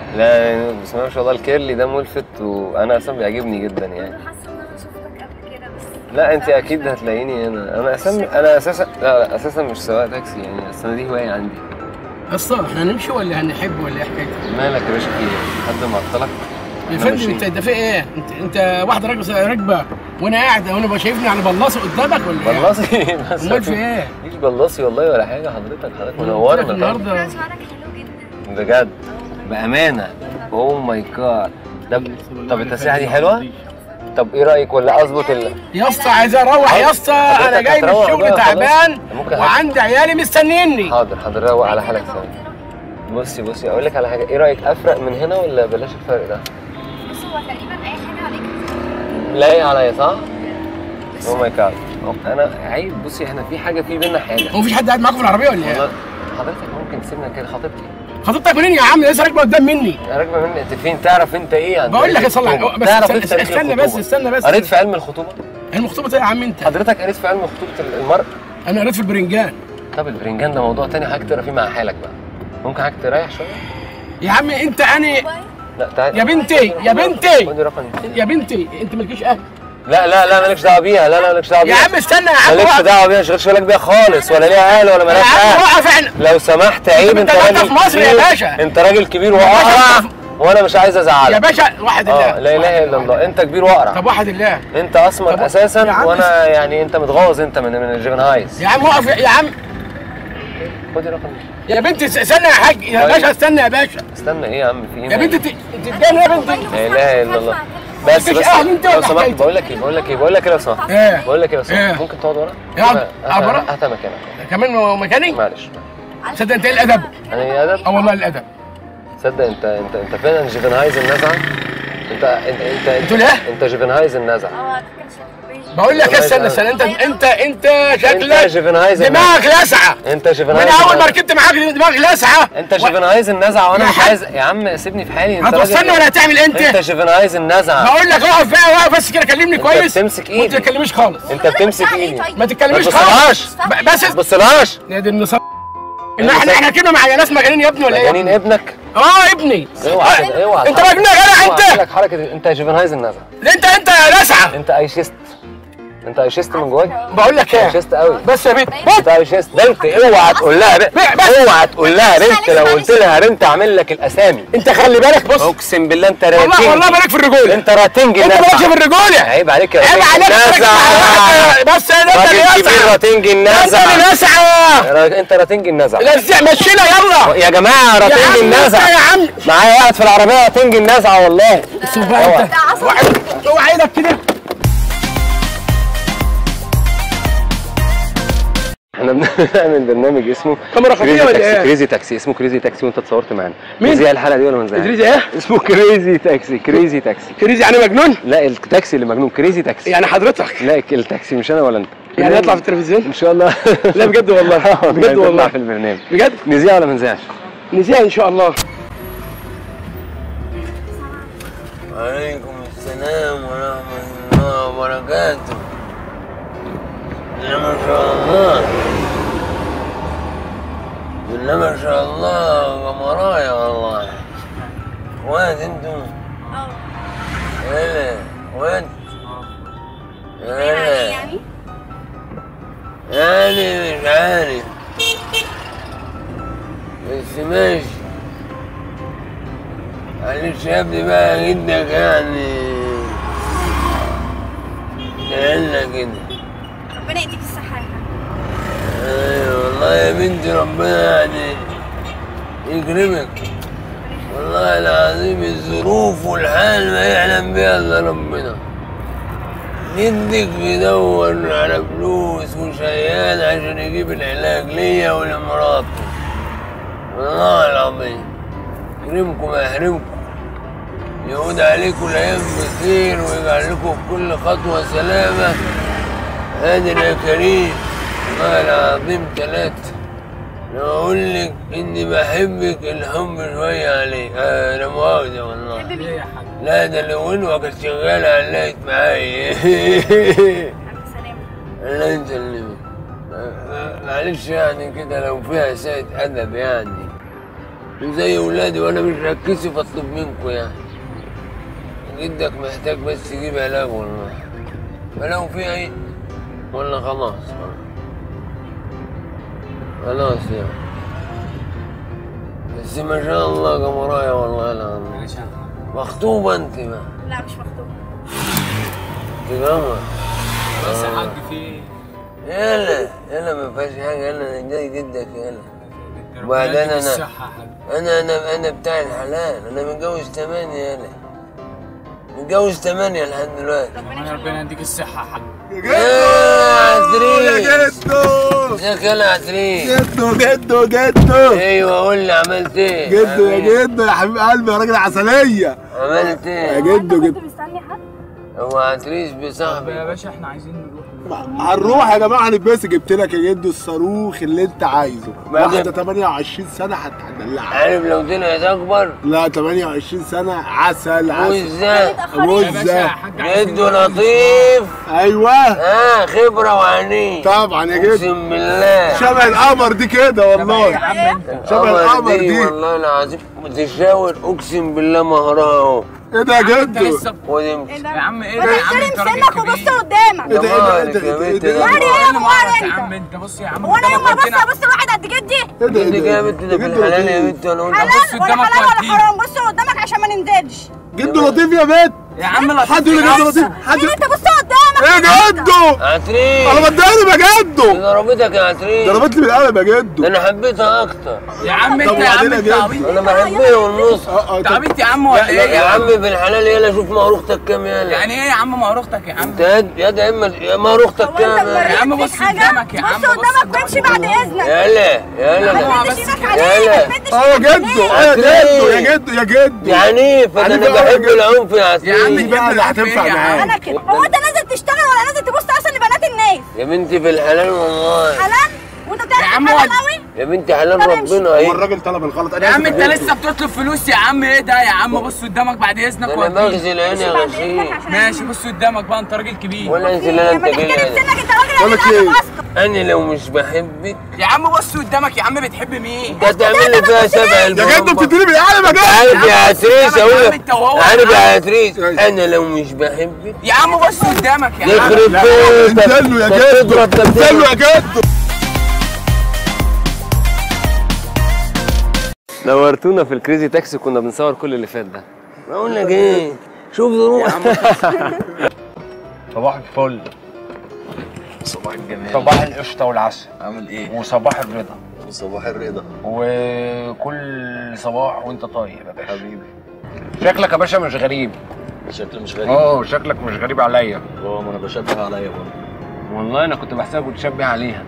لا بسم الله ما شاء الله الكيرلي ده ملفت وانا اصلا بيعجبني جدا يعني
انا حاسه ان انا شفتك قبل كده بس
لا انت اكيد هتلاقيني هنا انا اساسا انا اساسا لا لا اساسا مش سواق تاكسي يعني اصل أنا دي هوايه عندي
اصلا احنا هنمشي ولا هنحب ولا ايه حكايتك؟
مالك يا باشا في ايه؟ حد معطلك؟
يا
إحنا
فندم
ماشيين.
انت انت في ايه؟ انت انت واحده راكبه راكبه وانا قاعد وانا بقى شايفني على بلاصه قدامك ولا ايه؟
بلاصي بس
امال في ايه؟
مفيش بلاصي والله ولا حاجه حضرتك حضرتك
قلت لك
منورنا طبعا
النهارده
شعرك حلو جدا
بجد بامانه اوه ماي جاد طب طب التسريحه دي حلوه؟ طب ايه رايك ولا اظبط ال
يا اسطى عايز اروح يا اسطى انا
حضرتك
جاي من
هتروح
الشغل
بقى خلاص.
تعبان
ممكن هت-
وعندي عيالي مستنيني
حاضر حاضر روق على حالك ثانيه بصي بصي اقول لك على حاجه ايه رايك افرق من هنا ولا بلاش الفرق ده؟
بص هو تقريبا اي حاجه عليك
لايق عليا صح؟ اوه ماي جاد انا عيب بصي احنا في حاجه في بينا حاجه
هو مفيش حد قاعد معاكم في العربيه ولا ايه؟
والله حضرتك ممكن تسيبنا كده خطيبتي
خطيبتك منين يا عم لسه راكبه قدام مني
راكبه مني انت فين تعرف انت ايه عن
بقول لك
تاريخ
يا صلاح
الخطوبة؟
بس
تعرف
استنى,
ايه في تاريخ
استنى بس
الخطوبة؟
استنى بس
قريت في علم الخطوبه
المخطوبه ايه يا عم انت؟
حضرتك قريت في علم خطوبه المرء
انا قريت في البرنجان
طب البرنجان ده موضوع تاني حضرتك تقرا فيه مع حالك بقى ممكن حضرتك تريح شويه
يا عم انت انا
لا تعالى
يا بنتي يا بنتي
خدي رقمي
يا بنتي انت مالكيش اهل
لا لا لا مالكش دعوه بيها لا لا مالكش دعوه
يا
بيها
عم استنى يا عم
مالكش
وقف.
دعوه بيها ما تشغلش بالك بيها خالص ولا ليها اهل ولا
يا
مالهاش
عم
اهل
وقف احنا
لو سمحت عيب
انت
انت
انت
راجل
في مصر يا
كبير.
باشا.
انت راجل كبير
باشا
واقرع
انت
وانا مش عايز ازعلك
يا باشا واحد
اه
الله
لا اله الا الله انت كبير واقرع
طب واحد الله
انت اسمر
طب-
اساسا
يا عم
وانا يعني انت متغاظ انت من من الجيفنهايز
يا عم وقف يا- يا عم
خدي رقمي
يا بنتي استنى يا حاج يا
طيب.
باشا استنى يا باشا
استنى ايه يا عم في ايه
يا بنتي انت انت اتجنن يا بنتي
لا اله الا الله بس
مفيش
بس
اهل انت
لو
ولا
سمحت
حكايتك؟
بقول لك ايه بقول لك ايه بقول لك ايه لو سمحت
ايه
بقول لك ايه لو سمحت
ايه؟
ممكن تقعد ورا
اقعد.
هات-
اقعد ورا؟
هات مكانك
كمان مكاني
معلش
تصدق انت ايه الادب
انا ايه ادب
اه والله الادب
تصدق انت انت انت فعلا جيفنهايز النزعه انت انت انت انت
بتقول ايه؟
انت جيفنهايز النزعه
اه على فكره شكله باين
بقول لك استنى استنى انت انت انت
انت
شكلك
جيفنهايز
دماغك لسعه
انت
من
جيفنهايز
اول ما
النزعة.
ركبت معاك دماغك لسعه
انت جيفنهايز النزعه وانا
يا
مش
حاج.
عايز يا عم سيبني في حالي انت
هتوصلني
راجل-
ولا هتعمل انت؟
انت جيفنهايز النزعه
بقول لك اقف بقى واقف بس كده كلمني
انت
كويس
بتمسك
وانت ما
ايدي
تكلميش خالص
انت بتمسك ايدي
ما
ما
تتكلميش
تبصلهاش
خالص ب- بس
ما تبصلهاش
يا دي النصاب ان احنا احنا كده مع ناس مجانين يا ابني ولا ايه؟
مجانين ابنك
اه ابني
اوعى كده اوعى
انت مجنون يا جدع
اوعى
انت
اعمل لك حركه دي. انت جيفنهايز النزعه
انت انت لسعه
انت ايشيست انت ايشيست من جواك
بقول لك ايه
ايشيست قوي
بس يا بنت
انت ايشيست ده انت اوعى تقول لها بنت اوعى تقول لها بنت لو قلت لها بنت اعمل لك الاسامي
انت خلي بالك بص
اقسم بالله انت
والله
راتنجي
والله بالك في الرجوله
انت راتنجي
انت
النزعة.
مالكش في الرجوله
عيب عليك يا
عيب
راتنجي
عليك
النزعة.
بس انت اللي
راجل كبير
لسعه
راتنجي
انت
النزعة
اللي لسعه
را- انت راتنجي النزعة
لسع مشينا يلا
يا جماعة
يا
راتنجي
عم
النزعة
لسه يا عم
معايا واحد في العربية راتنجي النزعة والله
شوف بقى انت اوعى اوعى ايدك كده
احنا بنعمل برنامج اسمه
كاميرا خفية
كريزي
ولا
تاكسي
ايه؟
كريزي تاكسي اسمه كريزي تاكسي وانت اتصورت معانا
مين؟
نذيع الحلقة دي ولا ما نذيعهاش؟
كريزي ايه؟
اسمه كريزي تاكسي كريزي تاكسي
كريزي يعني مجنون
لا التاكسي اللي مجنون كريزي تاكسي
يعني حضرتك
لا التاكسي مش انا ولا انت
يعني يطلع في التلفزيون
ان شاء الله
لا بجد والله بجد
تطلع
والله
في البرنامج
بجد
نذيع ولا ما نذيعش؟
نذيع ان شاء الله
وعليكم السلام ورحمة الله وبركاته ما شاء الله بالله ما شاء الله غمرايا والله وين انتم؟ هلا وين؟ هلا
يعني
يعني مش عارف بس ماشي معلش يا ابني بقى جدك يعني لعلنا كده
ربنا يديك الصحه يا حاج
ايوه والله يا بنتي ربنا يعني يكرمك والله العظيم الظروف والحال ما يعلم بها الا ربنا جدك بيدور على فلوس وشيان عشان يجيب العلاج ليا ولمراته والله العظيم يكرمكم ويحرمكم يعود عليكم الايام بخير ويجعل لكم في كل خطوه سلامه قادر يا كريم والله العظيم ثلاثة لو أقول لك إني بحبك الحب شوية عليك آه لا مؤاخذة والله لا ده لو إنه كانت شغالة علقت معايا الله يسلمك آه، آه، معلش يعني كده لو فيها ساعة أدب يعني وزي ولادي وانا مش ركزي فاطلب منكم يعني جدك محتاج بس يجيب علاج والله فلو في اي ولا خلاص خلاص يعني بس ما شاء الله قمرايا والله العظيم مخطوبة انت ما
لا مش مخطوبة
انت قمر
بس يا
آه.
حاج في ايه؟
يلا يلا ما فيهاش حاجة يلا انا جاي جدك يلا
ربنا
وبعدين
يديك
انا
الصحة يا حاج
انا انا انا بتاع الحلال انا متجوز ثمانية يلا متجوز ثمانية لحد دلوقتي
ربنا ربنا يديك الصحة يا حاج
يا عتريس
جدو
ازيك يلا يا عتريس
جدو جدو جدو
ايوه قول لي عملت ايه
جدو
عملت-
يا جدو يا حبيب قلبي يا راجل عسلية
عملت
يا
ايه
جدو جدو
كنت مستني حد
هو عتريس
طب يا
بصاحبي
باشا احنا عايزين نروح
هنروح يا جماعة هنتبسط جبت لك يا جدو الصاروخ اللي انت عايزه
ما
واحدة
جبت.
28 سنة هتدلعك
عارف لو طلعت اكبر
لا 28 سنة عسل عسل
وازاي
يا باشا يا
وزة
حاج عايزين
جدو
نروح.
لطيف
ايوه
اه خبرة وعنيد
طبعا يا جدو
اقسم بالله
شبه القمر دي كده والله شبه القمر دي
والله العظيم بتشاور اقسم بالله مهرها اهو
ايه ده يا
انت
جدو
لسه
ودي
يا عم ايه
ما
ده يا عم انت
تحترم
راجل
سنك وبص
كبير
قدامك
ايه ده ايه ده ايه
مالك
ده
يا
ايه
بنت
ده
يا
ايه
يعني
ده
ايه يا
اللي
ابو
معرفك يا
انت
عم انت بص يا عم
هو انا
قدامك
يوم ما ابص
ودينا.
ابص لواحد قد جدي
ايه ده
انت
ايه
كده يا
ده
بنت ده في
جدو
الحلال يا
لطيف.
بنت انا وانت
حلال
بص
ولا
قدامك
حلال ولا
ودينا.
حرام بص قدامك عشان ما ننزلش
جدو لطيف يا بنت
يا عم لطيف
حد يقول لي جدو لطيف حد
مين
يقول-
انت بص قدامك
ايه يا جدو انا
عتريس
بتضايق يا جدو
دي ضربتك يا عتريس
ضربت لي بالقلم يا
ده
جدو
انا حبيتها اكتر
يا عم انت
طب
يا عم
وبعدين يا
انت
جد؟
عبيط
انا بحبها والنص
اه اه
انت
طب-
عبيط يا عم ولا
يا
ايه
يا عم بالحلال يلا شوف مهروختك كام يلا
يعني ايه يا عم مهر اختك يا عم
انت يد يد اما يا مهروختك
هو
كام
انت
يلا
يا عم
مريت
بص
فيك حاجه
قدامك يا عم،
بص
بص
قدامك وامشي بعد اذنك
يلا يلا
ما
اوعى
تمدش
بس
ايدك
كده.
عليه
يلا.
ما تمدش
اه يا
ايدك
جدو
عليه.
اه يا جدو يا جدو يا جدو
يا عنيف انا
عنيف
انا
أوي يا
بحب
جد.
العنف يا
يا عم
عتريس
دي بقى اللي هتنفع
يا عم.
معاك
انا كده هو انت نازل تشتغل ولا نازل تبص اصلا لبنات الناس
يا بنتي في الحلال والله
حلال وانت بتعرف
يا عم
حلال
ود-
قوي
يا بنتي حلال
طب امشي.
ربنا
هو
اهي
الراجل طلب الغلط انا
يا عم
آسف
انت
يا جدو.
لسه بتطلب فلوس يا عم ايه ده يا عم بص قدامك بعد اذنك
ده انا
ودينا.
بغزي العين يا
بعد اذنك
غشيم
عشان
ماشي بص قدامك بقى انت راجل كبير
ولا انزل
لما
انت
تحترم
كده
سنك انت راجل
بقول لك
قاعد
ايه؟
اصلا
انا لو مش بحبك
يا عم بص قدامك يا عم بتحب مين
انت هتعمل لي فيها سبع
يا جدو
البرمبة.
بتديني بالقلم يا جدو
عارف يا عتريس
يا
اقول
عم
لك
انت وهو
عارف
يا
يا
عم.
عتريس انا لو مش بحبك
يا عم بص قدامك يا عم
يخرب
لا،
بيتك
انزل له يا
ده
جدو
بتضرب ده
انزل له
بتضرب.
يا جدو
نورتونا في الكريزي تاكسي كنا بنصور كل اللي فات ده بقول لك ايه شوف ظروف
صباح الفل
صباح الجمال
صباح القشطة والعسل
عامل ايه؟
وصباح الرضا
صباح الرضا
وكل صباح وانت طيب يا باشا
حبيبي
شكلك يا باشا مش غريب
شكل مش غريب
اه شكلك مش غريب عليا
اه ما انا بشبه عليا برضه
والله انا كنت بحسبك بتشبه عليها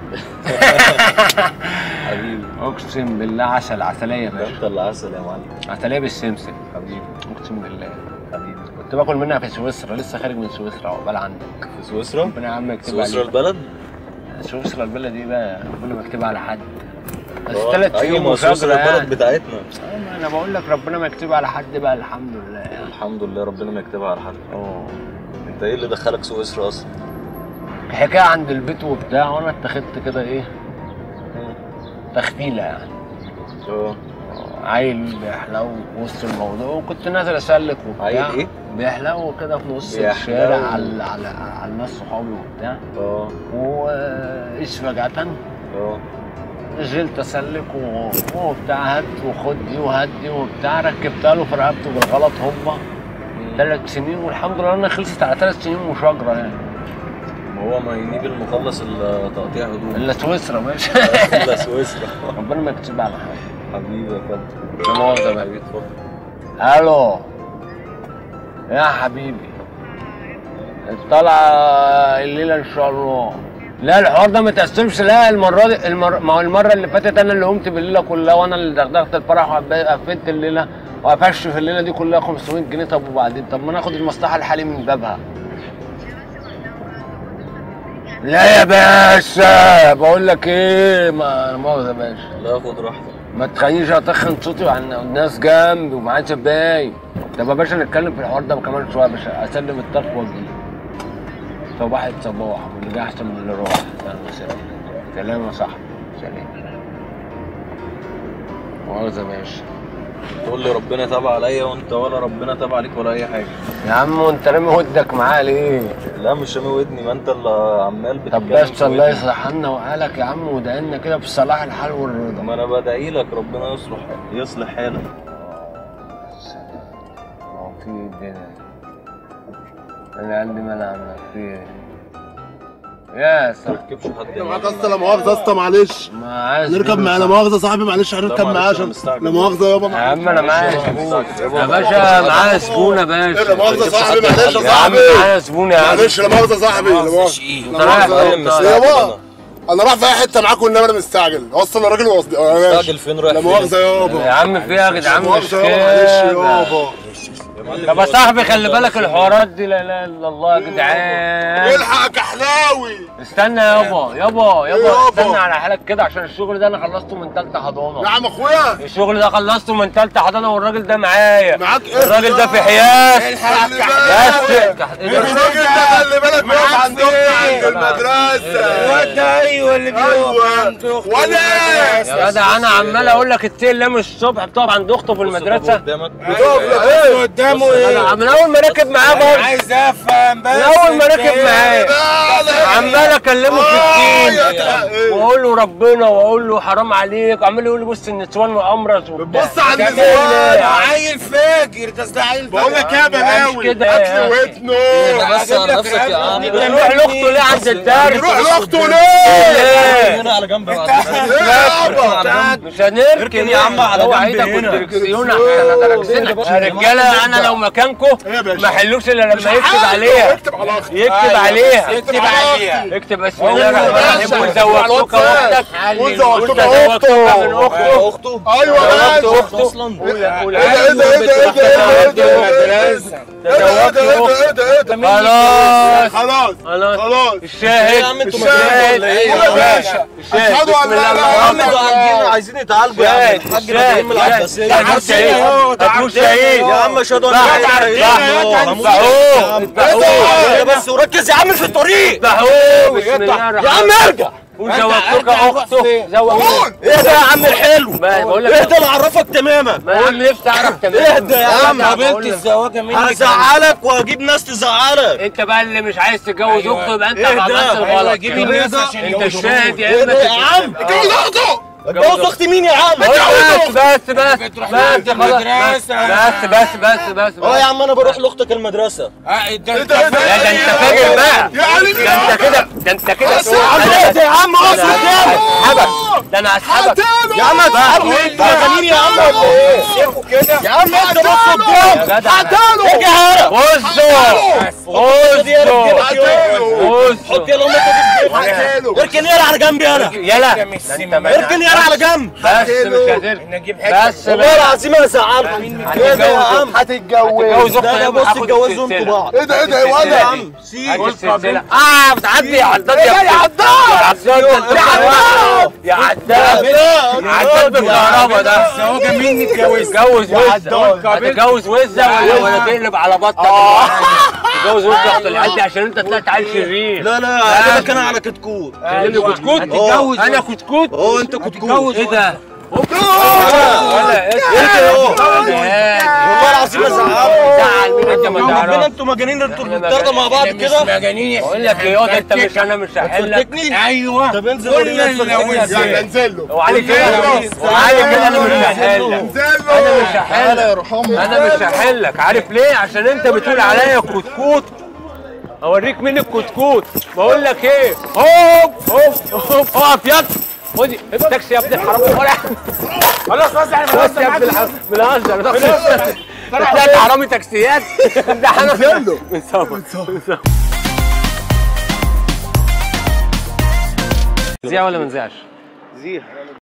حبيبي
اقسم بالله عسل عسليه يا باشا
انت اللي عسل يا معلم
عسليه بالسمسم
حبيبي
اقسم بالله
حبيبي
كنت باكل منها في سويسرا لسه خارج من سويسرا عقبال عندك
في سويسرا
ربنا يا عم يكتب
سويسرا
عليك
البلد
سويسرا البلد دي بقى ربنا ما يكتبها على حد بس
اه،
ثلاث
ايوه
سنين
ما سويسرا
مشاجرة
البلد
يعني
بتاعتنا
اه، ما انا بقول لك ربنا ما يكتبها على حد بقى الحمد لله يعني
الحمد لله ربنا ما يكتبها على حد
اه
انت ايه اللي دخلك سويسرا اصلا؟
حكايه عند البيت وبتاع وانا اتخذت كده ايه تخفيله يعني
اه
عيل بيحلو في وسط الموضوع وكنت نازل اسلك وبتاع
عيل ايه؟
بيحلو كده في نص
بيحلو.
الشارع على على على الناس صحابي وبتاع
اه
وايش فجأة
اه
نزلت اسلك و- وبتاع هات وخد دي وهات دي وبتاع ركبتها له في رقبته بالغلط هوبا ثلاث سنين والحمد لله انها خلصت على ثلاث سنين مشاجره يعني
ما هو ما ينيب المخلص الا تقطيع هدوم
الا سويسرا ماشي
الا سويسرا
ربنا ما يكتبها على حد
حبيبي يا فندم
لا مؤاخذة بقى.
حبيبي اتفضل
الو يا حبيبي طالعه الليله ان شاء الله لا الحوار ده ما تقسمش لا المره دي المر... ما هو المره اللي فاتت انا اللي قمت بالليله كلها وانا اللي دغدغت الفرح وقفلت الليله وقفشت في الليله دي كلها 500 جنيه طب وبعدين طب ما ناخد المصلحه الحالي من بابها لا يا باشا بقول لك ايه ما مؤاخذه يا باشا
لا خد راحتك
ما تخلينيش اتخن صوتي عن الناس جنبي ومعايا زباين طب يا باشا نتكلم في الحوار ده كمان شويه يا باشا اسلم الطرف واجي صباح الصباح واللي جه احسن من اللي راح يلا سلام سلام يا صاحبي سلام مؤاخذة يا باشا
تقول لي ربنا تاب عليا وانت ولا ربنا تاب عليك ولا اي حاجه
يا عم وانت رامي ودك معاه ليه؟
لا مش رامي ودني ما انت اللي عمال
طب
بتتكلم
بس
في
الله
ودني.
يصلح لنا وحالك يا عم ودعينا كده بصلاح الحال والرضا
ما انا بدعي لك ربنا يصلح يصلح حالك
ما هو في الدنيا انا عندي منع عنك في ايه؟ يا صاحبي
تركبش حد
معاك يا اسطى لا مؤاخذه يا اسطى معلش
ما عايز
نركب معاه لا مؤاخذه صاحبي معلش هنركب
معلش،
معاه
أنا
عشان
مستعجل.
لا مؤاخذه يابا
يا عم انا معايا زبون يا باشا معايا زبون يا باشا
لا مؤاخذه صاحبي معلش يا
يا عم
صاحبي
معايا زبون يا عم
معلش لا مؤاخذه صاحبي لا مؤاخذه
انت رايح فين طيب؟
يابا انا رايح في اي حته معاكم انما انا مستعجل اصلا الراجل وصل انا ماشي
مستعجل فين رايح
لا
فين؟
مؤاخذه يابا
يا عم في إيه يا جدعان مش
مؤاخذة يابا،
كده
معلش يابا
طب يا صاحبي خلي بالك الحوارات دي لا اله الا الله يا جدعان
الحقك يا حلاوي
استنى يابا يابا يابا
يابا.
استنى على حالك كده عشان الشغل ده انا خلصته من تالتة حضانة
نعم اخويا
الشغل ده خلصته من تالتة حضانة والراجل ده معايا
معاك ايه
الراجل ده في حياس
الحقك يا
بس
حلاوي الراجل ده خلي بالك واقف عند اختي عند المدرسه
الواد ده ايوه اللي
ايوه وانا
يا جدع انا عمال اقول لك التيل لام الصبح بتقف عند اخته في المدرسة
قدامك
قدامه
انا من اول ما راكب معاه برضه
عايز افهم بس
من اول ما راكب معاه
لا
عمال اكلمه في الدين واقول له ربنا واقول له حرام عليك عمال يقول لي بص النسوان وامرز وبتاع
بص على
كده
النسوان.
ليه؟
عيل فاجر ده ده عيل
بقول لك يا بلاوي
كده
هات
يا
لي
أخي.
ودنه
بس على نفسك يا عم
نروح لاخته ليه عند الدرس
روح لاخته ليه؟
ليه؟
هنا على جنب بعد
ليه يابا؟
مش هنركن
يا عم على
هو
جنب
ايدك
هنا.
والدركسيون احسن ادركسنا يا رجاله انا لو مكانكم
يا باشا.
ما حلوش الا لما يكتب عليها
اكتب على اختي
يكتب عليها
اكتب عليها
اكتب بسم الله الرحمن الرحيم وزوجتك اختك
وزوجتك
وزوجتك
أخته.
من اخته
اخته
ايوه
زوجت
ماشي
اخته
اصلا
ايه ده ايه ده ايه ده ايه ده ايه ده ايه ده ايه ده ايه ده
خلاص
خلاص
خلاص
خلاص
الشاهد
يا عم انتوا
الشاهد
مجانين ولا ايه؟
يا باشا
الشاهد
اشهدوا ان
بسم
لا
الله
اله
يا
الا
عم
الله
انتوا عايزين يتعالجوا يا عم
شاهد
الحاج ابراهيم من العباسيه
هتموت شهيد هتموت شهيد
يا عم اشهد ان لا اله الا الله هموت
اذبحوه اذبحوه
يا بس وركز يا عم في الطريق
اذبحوه بسم الله الرحمن
يا عم ارجع
وزوجتك اخته زوجوه
ايه ده يا عم الحلو
ما بقول لك
ايه ده اللي عرفك تماما
ما يا عم نفسي اعرف تمام
اهدى يا عم
قابلت
الزواجه مني
هزعلك وهجيب ناس تزعلك
انت بقى اللي مش عايز تتجوز اخته يبقى انت
ايه
اللي
ده؟
عملت الغلط
جيب
كده.
الناس عشان
انت
يجوزوا
الشاهد يا
ايه
اما
ده يا عم
اتجوز اخته
اتجوز اختي مين يا عم
بس بس بس
بتروح
بس
لعند
خلاص
المدرسة.
بس بس بس بس
اه يا عم انا بروح لاختك المدرسه
اه ده
ايه ده ايه
لا
ده
ده انت فاجر بقى
يا علي
ده انت كده ده انت كده
ايه ده يا عم
انا
اصلا
هسحبك ده انا هسحبك
يا عم هتسحبني انت مجانين يا عم ولا ايه؟ يا عم انت بص قدام
يا جدع
اجي هنا
بصوا بصوا
قتله
حط يلا امك
قتله
اركن يلا على جنب يلا
يلا ده انت ما-
اركن يلا على جنب
بس مش هتركن بس
والله العظيم هزعلكم ايه ده يا عم
هتتجوز
ده انا بص اتجوزوا انتوا بعض
ايه ده ايه ده يا
يا
ولد
عم سيب
السلسلة اه بتعدي يا عداد يا عداد يا عداد يا عداد يا عداد عداد بالكهرباء ده
الزواجه مني اتجوزت
تتجوز وزة هتتجوز وزة ولا ولا تقلب على بطنك تتجوز وزة اخت العيال دي عشان انت طلعت عيل شرير
لا لا عجبك انا على كتكوت
كلمني كتكوت
هتتجوز.
انا كتكوت
اه انت كتكوت
ايه ده؟ ولا ايه
ايه
والله
والله العظيم ازعلكم
زعل مين انت ما
ربنا
تعرفش
انتوا مجانين انتوا الثلاثه مع بعض كده
مجانين
بقول لك ايه ده انت مش انا مش هحلك
تفرتكني
ايوه
طب انزل
كل
ورينا
اللي
تفرتكني
لو
ازاي
يلا انزل له
وعلي كده وعلي كده انا مش هحلك
انزل
انا
له
مش هحلك انا مش هحلك عارف ليه عشان انت بتقول عليا كتكوت اوريك مين الكتكوت بقول لك ايه هوب هوب هوب اقف يا ابني خدي التاكسي يا ابني الحرام ولا
خلاص خلاص احنا
بس يا ابني الحرام بنهزر طلعت حرامي تاكسيات ده احنا
انزل له
بنصور نذيع ولا ما نذيعش؟
زيح